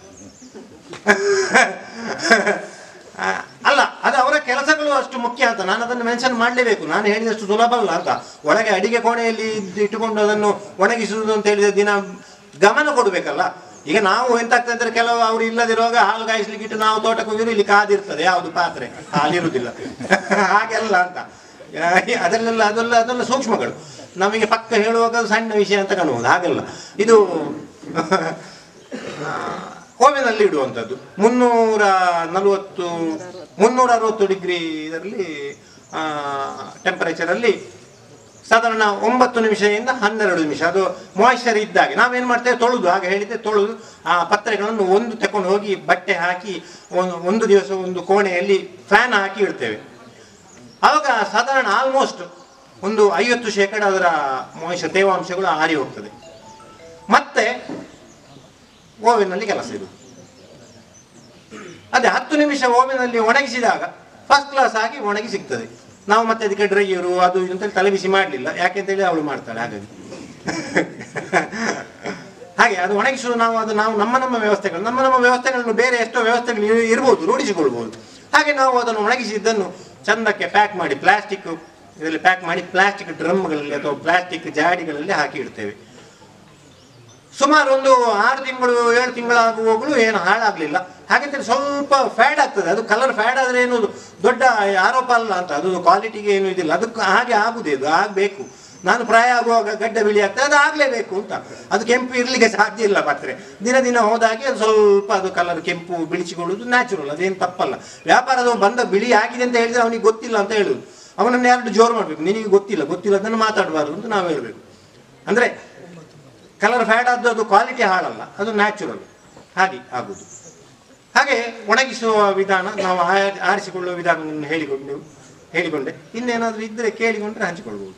ಆ, ಅಲ್ಲ ಅದು ಅವರ ಕೆಲಸಗಳು ಅಷ್ಟು ಮುಖ್ಯ ಅಂತ ನಾನು ಅದನ್ನು ಮೆನ್ಷನ್ ಮಾಡಲೇಬೇಕು ನಾನು ಹೇಳಿದಷ್ಟು ಸುಲಭ ಅಲ್ಲ ಅಂತ ಒಳಗೆ ಅಡಿಗೆ ಕೋಣೆಯಲ್ಲಿ ಇದ್ದು ಇಟ್ಟುಕೊಂಡು ಅದನ್ನು ಒಣಗಿಸುವುದು ಅಂತ ಹೇಳಿದ ದಿನ ಗಮನ ಕೊಡಬೇಕಲ್ಲ ಈಗ ನಾವು ಎಂತ ಆಗ್ತದೆ ಅಂದ್ರೆ ಕೆಲವು ಅವ್ರು ಇಲ್ಲದಿರುವಾಗ ಹಾಲು ಕಾಯಿಸ್ಲಿಕ್ಕೆ ಇಟ್ಟು ನಾವು ತೋಟಕ್ಕೆ ಹೋಗಿದ್ರು ಇಲ್ಲಿ ಕಾದಿರ್ತದೆ ಯಾವುದು ಪಾತ್ರೆ ಹಾಲಿರುವುದಿಲ್ಲ ಹಾಗೆಲ್ಲ ಅಂತ ಆ, ಅದರಲ್ಲೆಲ್ಲ ಅದೆಲ್ಲ ಅದೆಲ್ಲ ಸೂಕ್ಷ್ಮಗಳು ನಮಗೆ ಪಕ್ಕ ಹೇಳುವಾಗ ಅದು ಸಣ್ಣ ವಿಷಯ ಅಂತ ಕಾಣುವುದು ಹಾಗೆಲ್ಲ ಇದು ಓವೆನಲ್ಲಿ ಇಡುವಂಥದ್ದು ಮುನ್ನೂರ ನಲವತ್ತು ಮುನ್ನೂರ ಅರವತ್ತು ಡಿಗ್ರಿ ಇದರಲ್ಲಿ ಟೆಂಪರೇಚರಲ್ಲಿ ಸಾಧಾರಣ ಒಂಬತ್ತು ನಿಮಿಷದಿಂದ ಹನ್ನೆರಡು ನಿಮಿಷ ಅದು ಮಾಯಿಶ್ಚರ್ ಇದ್ದಾಗೆ ನಾವೇನು ಮಾಡ್ತೇವೆ ತೊಳೆದು ಆಗ ಹೇಳಿದ್ದೆ ತೊಳೆದು ಆ ಪತ್ರೆಗಳನ್ನು ಒಂದು ತಕೊಂಡು ಹೋಗಿ ಬಟ್ಟೆ ಹಾಕಿ ಒಂದು ಒಂದು ದಿವಸ ಒಂದು ಕೋಣೆಯಲ್ಲಿ ಫ್ಯಾನ್ ಹಾಕಿ ಇಡ್ತೇವೆ ಆವಾಗ ಸಾಧಾರಣ ಆಲ್ಮೋಸ್ಟ್ ಒಂದು ಐವತ್ತು ಶೇಕಡ ಅದರ ಮಾಯಿಶ್ಚರ್ ತೇವಾಂಶಗಳು ಆರಿ ಹೋಗ್ತದೆ ಮತ್ತೆ ಓವೆನಲ್ಲಿ ಕೆಲಸ ಇದು ಅದೇ ಹತ್ತು ನಿಮಿಷ ಓವೆನಲ್ಲಿ ಒಣಗಿಸಿದಾಗ ಫಸ್ಟ್ ಕ್ಲಾಸ್ ಆಗಿ ಒಣಗಿ ಸಿಗ್ತದೆ ನಾವು ಮತ್ತೆ ಅದಕ್ಕೆ ಡ್ರೈಯರು ಅದು ಇದು ಅಂತೇಳಿ ತಲೆ ಬಿಸಿ ಮಾಡಲಿಲ್ಲ ಯಾಕೆಂತೇಳಿ ಅವಳು ಮಾಡ್ತಾಳೆ ಹಾಗಾಗಿ ಹಾಗೆ ಅದು ಒಣಗಿಸುವುದು ನಾವು ಅದು ನಾವು ನಮ್ಮ ನಮ್ಮ ವ್ಯವಸ್ಥೆಗಳು ನಮ್ಮ ನಮ್ಮ ವ್ಯವಸ್ಥೆಗಳನ್ನು ಬೇರೆ ಎಷ್ಟೋ ವ್ಯವಸ್ಥೆಗಳು ಇರ್- ಇರ್ಬೋದು ರೂಢಿಸಿಕೊಳ್ಬೋದು ಹಾಗೆ ನಾವು ಅದನ್ನು ಒಣಗಿಸಿದ್ದನ್ನು ಚಂದಕ್ಕೆ ಪ್ಯಾಕ್ ಮಾಡಿ ಪ್ಲಾಸ್ಟಿಕ್ ಇದರಲ್ಲಿ ಪ್ಯಾಕ್ ಮಾಡಿ ಪ್ಲಾಸ್ಟಿಕ್ ಡ್ರಮ್ಗಳಲ್ಲಿ ಅಥವಾ ಪ್ಲಾಸ್ಟಿಕ್ ಜಾಡಿಗಳಲ್ಲಿ ಹಾಕಿ ಇಡ್ತೇವೆ ಸುಮಾರು ಒಂದು ಆರು ತಿಂಗಳು ಏಳು ತಿಂಗಳಾಗುವಾಗಲೂ ಏನು ಹಾಳಾಗಲಿಲ್ಲ ಹಾಗಂತೇಳಿ ಸ್ವಲ್ಪ ಫ್ಯಾಡ್ ಆಗ್ತದೆ ಅದು ಕಲರ್ ಫ್ಯಾಡ್ ಆದರೆ ಏನು ದೊಡ್ಡ ಆರೋಪ ಅಲ್ಲ ಅಂತ ಅದು ಕ್ವಾಲಿಟಿಗೆ ಏನು ಇದಿಲ್ಲ ಅದಕ್ಕೆ ಹಾಗೆ ಆಗುದೇ ಅದು ಆಗಬೇಕು ನಾನು ಪ್ರಾಯ ಆಗುವಾಗ ಗಡ್ಡ ಬಿಳಿ ಆಗ್ತದೆ ಅದು ಆಗಲೇಬೇಕು ಅಂತ ಅದು ಕೆಂಪು ಇರಲಿಕ್ಕೆ ಸಾಧ್ಯ ಇಲ್ಲ ಪಾತ್ರೆ ದಿನ ದಿನ ಹೋದಾಗೆ ಅದು ಸ್ವಲ್ಪ ಅದು ಕಲರ್ ಕೆಂಪು ಬಿಳಿಸಿಕೊಳ್ಳುವುದು ನ್ಯಾಚುರಲ್ ಅದೇನು ತಪ್ಪಲ್ಲ ವ್ಯಾಪಾರದ ಬಂದ ಬಿಳಿ ಆಗಿದೆ ಅಂತ ಹೇಳಿದ್ರೆ ಅವನಿಗೆ ಗೊತ್ತಿಲ್ಲ ಅಂತ ಹೇಳುದು ಅವನನ್ನು ಎರಡು ಜೋರು ಮಾಡಬೇಕು ನಿನಗೆ ಗೊತ್ತಿಲ್ಲ ಗೊತ್ತಿಲ್ಲ ಅದನ್ನು ಮಾತಾಡಬಾರ್ದು ಅಂತ ನಾವು ಹೇಳಬೇಕು ಅಂದರೆ ಕಲರ್ ಫ್ಯಾಡ್ ಆದ್ದು ಅದು ಕ್ವಾಲಿಟಿ ಹಾಳಲ್ಲ ಅದು ನ್ಯಾಚುರಲ್ ಹಾಗೆ ಆಗುದು ಹಾಗೆ ಒಣಗಿಸುವ ವಿಧಾನ ನಾವು ಆ- ಆರಿಸಿಕೊಳ್ಳುವ ವಿಧಾನವನ್ನು ಹೇಳಿಕೊಂಡು ಹೇಳಿಕೊಂಡೆ ಇನ್ನೇನಾದರೂ ಇದ್ದರೆ ಕೇಳಿಕೊಂಡ್ರೆ ಹಂಚಿಕೊಳ್ಬಹುದು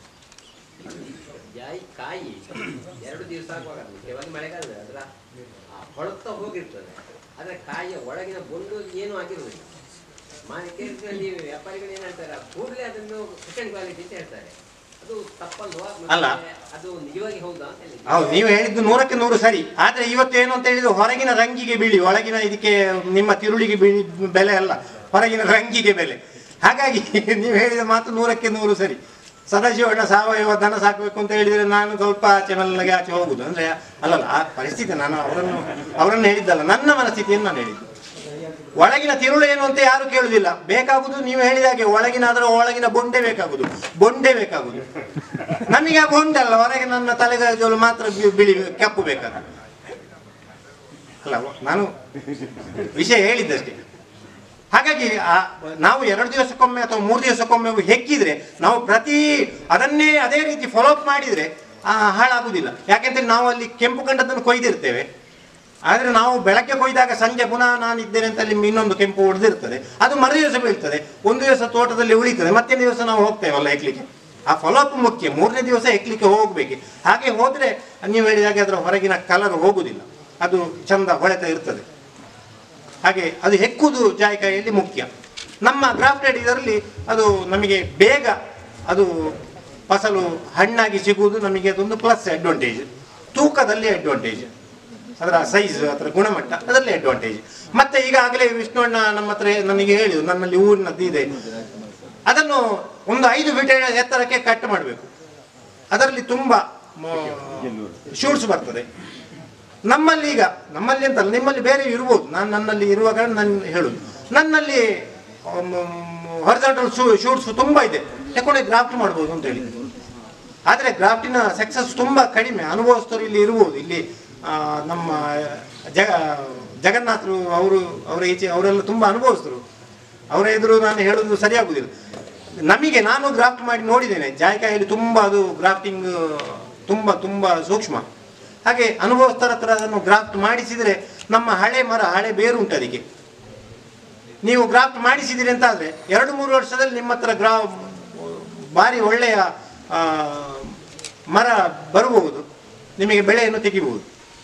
ಜಾಯಿ ಕಾಯಿ ಎರಡು ದಿವಸ ಆಗುವಾಗ ಮುಖ್ಯವಾಗಿ ಮಳೆಗಾಲ ಅದರ ಆ ಹೊಳತ ಹೋಗಿರ್ತದೆ ಆದ್ರೆ ಕಾಯಿಯ ಒಳಗಿನ ಬೊಂಡು ಏನೂ ಆಗಿರುವುದಿಲ್ಲ ಮಾರ್ಕೆಟ್ನಲ್ಲಿ ವ್ಯಾಪಾರಿಗಳು ಏನ್ ಹೇಳ್ತಾರೆ ಕೂಡಲೇ ಅದನ್ನು ಸೆಕೆಂಡ್ ಕ್ವಾಲಿಟಿ ಅಂತ ಹೇಳ್ತಾರೆ ಅದು ತಪ್ಪಲ್ವಾ ಮತ್ತೆ
ಅಲ್ಲ.
ಅದು ನಿಜವಾಗಿ ಹೌದಾ ಅಂತ ಹೇಳಿದ್ರೆ
ಹೌದು ನೀವು ಹೇಳಿದ್ದು ನೂರಕ್ಕೆ ನೂರು ಸರಿ ಆದ್ರೆ ಇವತ್ತು ಏನು ಅಂತ ಹೇಳಿದ್ರೆ ಹೊರಗಿನ ರಂಗಿಗೆ ಬೀಳಿ ಒಳಗಿನ ಇದಕ್ಕೆ ನಿಮ್ಮ ತಿರುಳಿಗೆ ಬೀಳಿ ಬೆಲೆ ಅಲ್ಲ ಹೊರಗಿನ ರಂಗಿಗೆ ಬೆಲೆ ಹಾಗಾಗಿ ನೀವು ಹೇಳಿದ ಮಾತು ನೂರಕ್ಕೆ ನೂರು ಸರಿ ಸದಾಶಿವಣ್ಣ ಸಾವಯವ ದನ ಸಾಕಬೇಕು ಅಂತ ಹೇಳಿದ್ರೆ ನಾನು ಸ್ವಲ್ಪ ಆಚೆ ಮೆಲ್ಲಗೆ ಆಚೆ ಹೋಗುದು ಅಂದ್ರೆ ಅಲ್ಲಲ್ಲ ಆ ಪರಿಸ್ಥಿತಿ ನಾನು ಅವರನ್ನು ಅವರನ್ನು ಹೇಳಿದ್ದಲ್ಲ ನನ್ನ ಮನಸ್ಥಿತಿಯನ್ನು ನಾನು ಹೇಳಿದ್ದು ಒಳಗಿನ ತಿರುಳು ಏನು ಅಂತ ಯಾರು ಕೇಳುದಿಲ್ಲ ಬೇಕಾಗುದು ನೀವು ಹೇಳಿದ ಹಾಗೆ ಒಳಗಿನ ಅದರ ಒಳಗಿನ ಬೊಂಡೆ ಬೇಕಾಗುದು ಬೊಂಡೆ ಬೇಕಾಗುದು ನಮಗೆ ಆ ಬೊಂಡೆ ಅಲ್ಲ ಹೊರಗೆ ನನ್ನ ತಲೆಗಜಲು ಮಾತ್ರ ಬಿ- ಬಿಳಿ ಕಪ್ಪು ಬೇಕಾದ ಅಲ್ಲ ನಾನು ವಿಷಯ ಹೇಳಿದ್ದಷ್ಟೇ ಹಾಗಾಗಿ ಆ ನಾವು ಎರಡು ದಿವಸಕ್ಕೊಮ್ಮೆ ಅಥವಾ ಮೂರು ದಿವಸಕ್ಕೊಮ್ಮೆ ಹೆಕ್ಕಿದ್ರೆ ನಾವು ಪ್ರತಿ ಅದನ್ನೇ ಅದೇ ರೀತಿ ಫಾಲೋ ಅಪ್ ಮಾಡಿದ್ರೆ ಆ ಹಾಳಾಗುದಿಲ್ಲ ಯಾಕೆಂದ್ರೆ ನಾವು ಅಲ್ಲಿ ಕೆಂಪು ಕಂಡದನ್ನು ಕೊಯ್ದಿರ್ತೇವೆ ಆದರೆ ನಾವು ಬೆಳಗ್ಗೆ ಕೊಯ್ದಾಗ ಸಂಜೆ ಪುನಃ ನಾನು ಇದ್ದೇನೆ ಅಂತ ಅಲ್ಲಿ ಇನ್ನೊಂದು ಕೆಂಪು ಹೊಡೆದಿರ್ತದೆ ಅದು ಮರು ದಿವಸ ಬೀಳ್ತದೆ ಒಂದು ದಿವಸ ತೋಟದಲ್ಲಿ ಉಳಿತದೆ ಮತ್ತೆ ದಿವಸ ನಾವು ಹೋಗ್ತೇವಲ್ಲ ಹೆಕ್ಲಿಕ್ಕೆ ಆ ಫಾಲೋಅಪ್ ಮುಖ್ಯ ಮೂರನೇ ದಿವಸ ಹೆಕ್ಲಿಕ್ಕೆ ಹೋಗ್ಬೇಕು ಹಾಗೆ ಹೋದ್ರೆ ನೀವು ಹೇಳಿದಾಗೆ ಅದರ ಹೊರಗಿನ ಕಲರ್ ಹೋಗುದಿಲ್ಲ ಅದು ಚಂದ ಹೊಳೆತ ಇರ್ತದೆ ಹಾಗೆ ಅದು ಹೆಕ್ಕುವುದು ಜಾಯಿಕಾಯಿಯಲ್ಲಿ ಮುಖ್ಯ ನಮ್ಮ ಗ್ರಾಫ್ಟೆಡ್ ಇದರಲ್ಲಿ ಅದು ನಮಗೆ ಬೇಗ ಅದು ಫಸಲು ಹಣ್ಣಾಗಿ ಸಿಗುವುದು ನಮಗೆ ಅದೊಂದು ಪ್ಲಸ್ ಅಡ್ವಾಂಟೇಜ್ ತೂಕದಲ್ಲಿ ಅಡ್ವಾಂಟೇಜ್ ಅದರ ಸೈಜ್ ಅದರ ಗುಣಮಟ್ಟ ಅದರಲ್ಲಿ ಅಡ್ವಾಂಟೇಜ್ ಮತ್ತೆ ಈಗಾಗಲೇ ವಿಷ್ಣುವಣ್ಣ ನಮ್ಮ ಹತ್ರ ನನಗೆ ಹೇಳಿದ್ರು ನನ್ನಲ್ಲಿ ಊರಿನದ್ದು ಇದೆ ಅದನ್ನು ಒಂದು ಐದು ಫೀಟ್ ಎತ್ತರಕ್ಕೆ ಕಟ್ ಮಾಡಬೇಕು ಅದರಲ್ಲಿ ತುಂಬಾ ಶೂಟ್ಸ್ ಬರ್ತದೆ ನಮ್ಮಲ್ಲಿ ಈಗ ನಮ್ಮಲ್ಲಿ ಅಂತಲ್ಲ ನಿಮ್ಮಲ್ಲಿ ಬೇರೆ ಇರ್ಬೋದು ನಾನು ನನ್ನಲ್ಲಿ ಇರುವಾಗ ನಾನು ಹೇಳುದು ನನ್ನಲ್ಲಿ ಹೊರಿಜಾಂಟಲ್ ಶೂಟ್ಸ್ ತುಂಬಾ ಇದೆ ತಗೊಂಡು ಗ್ರಾಫ್ಟ್ ಮಾಡ್ಬೋದು ಅಂತ ಹೇಳಿ ಆದರೆ ಗ್ರಾಫ್ಟಿನ ಸಕ್ಸಸ್ ತುಂಬಾ ಕಡಿಮೆ ಅನುಭವಿಸ್ತರು ಇಲ್ಲಿ ಇರ್ಬೋದು ಇಲ್ಲಿ ಆ, ನಮ್ಮ ಜಗ ಜಗನ್ನಾಥರು ಅವರು ಅವರ ಈಚೆ ಅವರೆಲ್ಲ ತುಂಬಾ ಅನುಭವಿಸ್ತರು ಅವರ ಎದುರು ನಾನು ಹೇಳೋದು ಸರಿಯಾಗುದಿಲ್ಲ ನಮಗೆ ನಾನು ಗ್ರಾಫ್ಟ್ ಮಾಡಿ ನೋಡಿದ್ದೇನೆ ಜಾಯಿಕಾಯಲ್ಲಿ ತುಂಬಾ ಅದು ಗ್ರಾಫ್ಟಿಂಗ್ ತುಂಬಾ ತುಂಬಾ ಸೂಕ್ಷ್ಮ ಹಾಗೆ ಅನುಭವಸ್ಥರ ಹತ್ರ ಅದನ್ನು ಗ್ರಾಫ್ಟ್ ಮಾಡಿಸಿದ್ರೆ ನಮ್ಮ ಹಳೆ ಮರ ಹಳೆ ಬೇರು ಉಂಟು ಅದಕ್ಕೆ ನೀವು ಗ್ರಾಫ್ಟ್ ಮಾಡಿಸಿದಿರಿ ಅಂತ ಆದ್ರೆ ಎರಡು ಮೂರು ವರ್ಷದಲ್ಲಿ ನಿಮ್ಮ ಹತ್ರ ಗ್ರಾ ಭಾರಿ ಒಳ್ಳೆಯ ಆ, ಮರ ಬರಬಹುದು ನಿಮಗೆ ಬೆಳೆಯನ್ನು ತೆಗಿಬಹುದು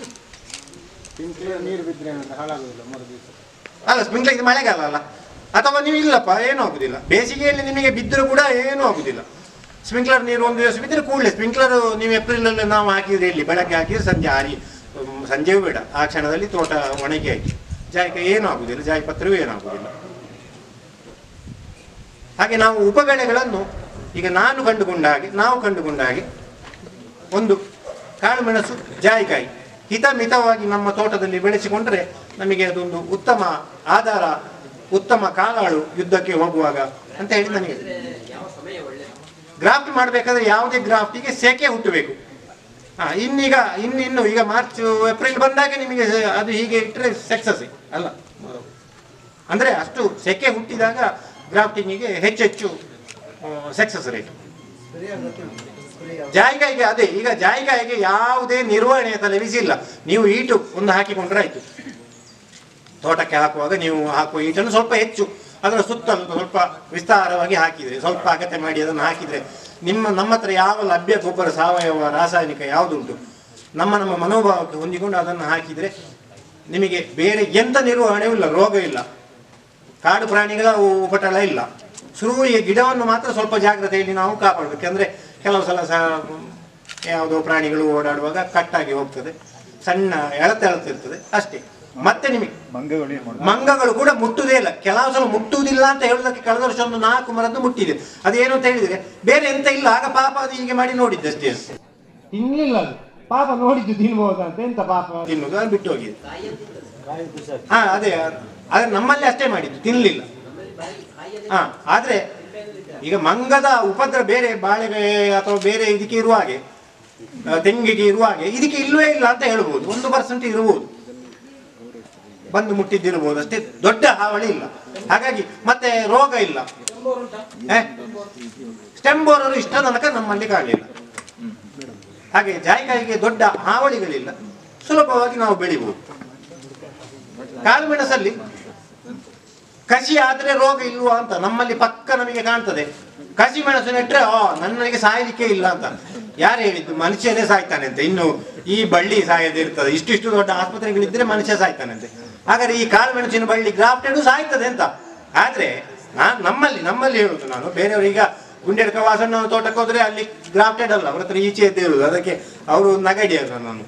ನೀರು ಬಿದ್ದರೆ ಹಾಳಾಗುದಿಲ್ಲ ಮೂರು ದಿವಸ
ಅಲ್ಲ ಸ್ಪ್ರಿಂಕ್ಲರ್ ಇದು ಮಳೆಗಾಲ ಅಲ್ಲ ಅಥವಾ ನೀವು ಇಲ್ಲಪ್ಪ ಏನೂ ಆಗುದಿಲ್ಲ ಬೇಸಿಗೆಯಲ್ಲಿ ನಿಮಗೆ ಬಿದ್ದರೂ ಕೂಡ ಏನೂ ಆಗುದಿಲ್ಲ ಸ್ಪ್ರಿಂಕ್ಲರ್ ನೀರು ಒಂದು ದಿವಸ ಬಿದ್ದರೆ ಕೂಡಲೇ ಸ್ಪ್ರಿಂಕ್ಲರ್ ನೀವು ಏಪ್ರಿಲಲ್ಲಿ ನಾವು ಹಾಕಿದ್ರೆ ಇಲ್ಲಿ ಬೆಳಗ್ಗೆ ಹಾಕಿದ್ರೆ ಸಂಜೆ ಆರಿ ಹ್ಮ್, ಸಂಜೆಯೂ ಬೇಡ ಆ ಕ್ಷಣದಲ್ಲಿ ತೋಟ ಒಣಗಿ ಆಯ್ತು ಜಾಯಿಕಾಯಿ ಏನೂ ಆಗುದಿಲ್ಲ ಜಾಯಿ ಪತ್ರವೂ ಏನೂ ಆಗುದಿಲ್ಲ ಹಾಗೆ ನಾವು ಉಪಬೆಳೆಗಳನ್ನು ಈಗ ನಾನು ಕಂಡುಕೊಂಡ ಹಾಗೆ ನಾವು ಕಂಡುಕೊಂಡ ಹಾಗೆ ಒಂದು ಕಾಳು ಮೆಣಸು ಜಾಯಿಕಾಯಿ ಹಿತ ಮಿತವಾಗಿ ನಮ್ಮ ತೋಟದಲ್ಲಿ ಬೆಳೆಸಿಕೊಂಡ್ರೆ ನಮಗೆ ಅದೊಂದು ಉತ್ತಮ ಆಧಾರ ಉತ್ತಮ ಕಾಲಾಳು ಯುದ್ಧಕ್ಕೆ ಹೋಗುವಾಗ ಅಂತ ಹೇಳಿ ನನಗೆ
ಅಂದ್ರೆ ಯಾವ ಸಮಯ ಒಳ್ಳೆ
ಗ್ರಾಫ್ಟ್ ಮಾಡಬೇಕಾದ್ರೆ ಯಾವುದೇ ಗ್ರಾಫ್ಟಿಗೆ ಸೆಕೆ ಹುಟ್ಟಬೇಕು ಹಾ ಇನ್ನೀಗ ಇನ್ನು ಇನ್ನು ಈಗ ಮಾರ್ಚ್ ಏಪ್ರಿಲ್ ಬಂದಾಗ ನಿಮಗೆ ಅದು ಹೀಗೆ ಇಟ್ಟರೆ ಸಕ್ಸಸ್ ಅಲ್ಲ ಅಂದ್ರೆ ಅಷ್ಟು ಸೆಕೆ ಹುಟ್ಟಿದಾಗ ಗ್ರಾಫ್ಟಿಂಗಿಗೆ ಹೆಚ್ಚೆಚ್ಚು ಸಕ್ಸಸ್ ರೇಟ್ ಜಾಯಿಕಾಯಿಗೆ ಅದೇ ಈಗ ಜಾಯಿಕಾಯಿಗೆ ಯಾವುದೇ ನಿರ್ವಹಣೆಯ ತಲೆಬಿಸಿಲ್ಲ ನೀವು ಈಟು ಒಂದು ಹಾಕಿಕೊಂಡ್ರೆ ಆಯ್ತು ತೋಟಕ್ಕೆ ಹಾಕುವಾಗ ನೀವು ಹಾಕುವ ಈಟನ್ನು ಸ್ವಲ್ಪ ಹೆಚ್ಚು ಅದರ ಸುತ್ತಲೂ ಸ್ವಲ್ಪ ವಿಸ್ತಾರವಾಗಿ ಹಾಕಿದ್ರೆ ಸ್ವಲ್ಪ ಅಗತ್ಯ ಮಾಡಿ ಅದನ್ನು ಹಾಕಿದ್ರೆ ನಿಮ್ಮ ನಮ್ಮ ಹತ್ರ ಯಾವ ಲಭ್ಯ ಗೊಬ್ಬರ ಸಾವಯವ ರಾಸಾಯನಿಕ ಯಾವುದುಂಟು ನಮ್ಮ ನಮ್ಮ ಮನೋಭಾವಕ್ಕೆ ಹೊಂದಿಕೊಂಡು ಅದನ್ನು ಹಾಕಿದ್ರೆ ನಿಮಗೆ ಬೇರೆ ಎಂತ ನಿರ್ವಹಣೆಯೂ ಇಲ್ಲ ರೋಗ ಇಲ್ಲ ಕಾಡು ಪ್ರಾಣಿಗಳ ಉ- ಉಪಟಳ ಇಲ್ಲ ಶುರುವಿಗೆ ಗಿಡವನ್ನು ಮಾತ್ರ ಸ್ವಲ್ಪ ಜಾಗ್ರತೆಯಲ್ಲಿ ನಾವು ಕಾಪಾಡಬೇಕು ಅಂದ್ರೆ ಕೆಲವು ಸಲ ಸಹ ಯಾವುದೋ ಪ್ರಾಣಿಗಳು ಓಡಾಡುವಾಗ ಕಟ್ಟಾಗಿ ಹೋಗ್ತದೆ ಸಣ್ಣ ಎಳತೆ ಎಳತಿರ್ತದೆ ಅಷ್ಟೇ ಮತ್ತೆ ನಿಮಗೆ
ಮಂಗಗಳು ಏನ್ ಮಾಡೋದು
ಮಂಗಗಳು ಕೂಡ ಮುಟ್ಟುವುದೇ ಇಲ್ಲ ಕೆಲವು ಸಲ ಮುಟ್ಟುವುದಿಲ್ಲ ಅಂತ ಹೇಳುದಕ್ಕೆ ಕಳೆದ ವರ್ಷ ಒಂದು ನಾಲ್ಕು ಮರದ್ದು ಮುಟ್ಟಿದೆ ಅದೇನು ಅಂತ ಹೇಳಿದ್ರೆ ಬೇರೆ ಎಂತ ಇಲ್ಲ ಆಗ ಪಾಪ ಅದು ಹೀಗೆ ಮಾಡಿ ನೋಡಿದ್ದಷ್ಟೇ
ತಿನ್ಲಿಲ್ಲ ಅದು ಪಾಪ ನೋಡಿದ್ದು ತಿನ್ಬಹುದಾ ಅಂತ ಎಂತ ಪಾಪ
ತಿನ್ನುವುದು ಅದು ಬಿಟ್ಟು ಹೋಗಿದೆ
ಕಾಯಿಯನ್ನು
ಹಾ ಅದೇ ಆದ್ರೆ ನಮ್ಮಲ್ಲಿ ಅಷ್ಟೇ ಮಾಡಿದ್ದು ತಿನ್ಲಿಲ್ಲ
ನಮ್ಮಲ್ಲಿ ಬಾಯಿ ಕಾಯಿಯನ್ನು
ಹಾ ಆದ್ರೆ ಈಗ ಮಂಗದ ಉಪದ್ರ ಬೇರೆ ಬಾಳೆಗೆ ಅಥವಾ ಬೇರೆ ಇದಕ್ಕೆ ಇರುವ ಹಾಗೆ ಆ, ತೆಂಗಿಗೆ ಇರುವ ಹಾಗೆ ಇದಕ್ಕೆ ಇಲ್ಲವೇ ಇಲ್ಲ ಅಂತ ಹೇಳ್ಬೋದು ಒಂದು ಪರ್ಸೆಂಟ್ ಇರಬಹುದು ಬಂದು ಮುಟ್ಟಿದ್ದಿರ್ಬೋದು ಅಷ್ಟೇ ದೊಡ್ಡ ಹಾವಳಿ ಇಲ್ಲ ಹಾಗಾಗಿ ಮತ್ತೆ ರೋಗ ಇಲ್ಲ ಸ್ಟೆಮ್ ಬೋರರು ಇಷ್ಟ ತನಕ ನಮ್ಮಲ್ಲಿ ಕಾಣಲಿಲ್ಲ ಹಾಗೆ ಜಾಯಿಕಾಯಿಗೆ ದೊಡ್ಡ ಹಾವಳಿಗಳಿಲ್ಲ ಸುಲಭವಾಗಿ ನಾವು ಬೆಳಿಬಹುದು ಕಾಳು ಮೆಣಸಲ್ಲಿ ಕಸಿ ಆದ್ರೆ ರೋಗ ಇಲ್ವಾ ಅಂತ ನಮ್ಮಲ್ಲಿ ಪಕ್ಕ ನಮಗೆ ಕಾಣ್ತದೆ ಕಸಿ ಮೆಣಸು ನೆಟ್ರೆ ಆ ನನಗೆ ಸಾಯಲಿಕ್ಕೆ ಇಲ್ಲ ಅಂತ ಯಾರು ಹೇಳಿದ್ದು ಮನುಷ್ಯನೇ ಸಾಯ್ತಾನೆ ಅಂತ ಇನ್ನು ಈ ಬಳ್ಳಿ ಸಾಯದೆ ಇರ್ತದೆ ಇಷ್ಟಿಷ್ಟು ದೊಡ್ಡ ಆಸ್ಪತ್ರೆಗಳಿದ್ರೆ ಮನುಷ್ಯ ಸಾಯ್ತಾನೆ ಅಂತೆ ಹಾಗಾದ್ರೆ ಈ ಕಾಳು ಮೆಣಸಿನ ಬಳ್ಳಿ ಗ್ರಾಫ್ಟೆಡ್ ಸಾಯ್ತದೆ ಅಂತ ಆದ್ರೆ ನಾನ್ ನಮ್ಮಲ್ಲಿ ನಮ್ಮಲ್ಲಿ ಹೇಳುದು ನಾನು ಬೇರೆಯವರು ಈಗ ಗುಂಡೆಡ್ಕ ವಾಸಣ್ಣ ತೋಟಕ್ಕೆ ಹೋದ್ರೆ ಅಲ್ಲಿ ಗ್ರಾಫ್ಟೆಡ್ ಅಲ್ಲ ಅವ್ರ ಹತ್ರ ಈಚೆ ಎದ್ದು ಇರುದು ಅದಕ್ಕೆ ಅವರು ನಗಡಿಯರು ನಾನು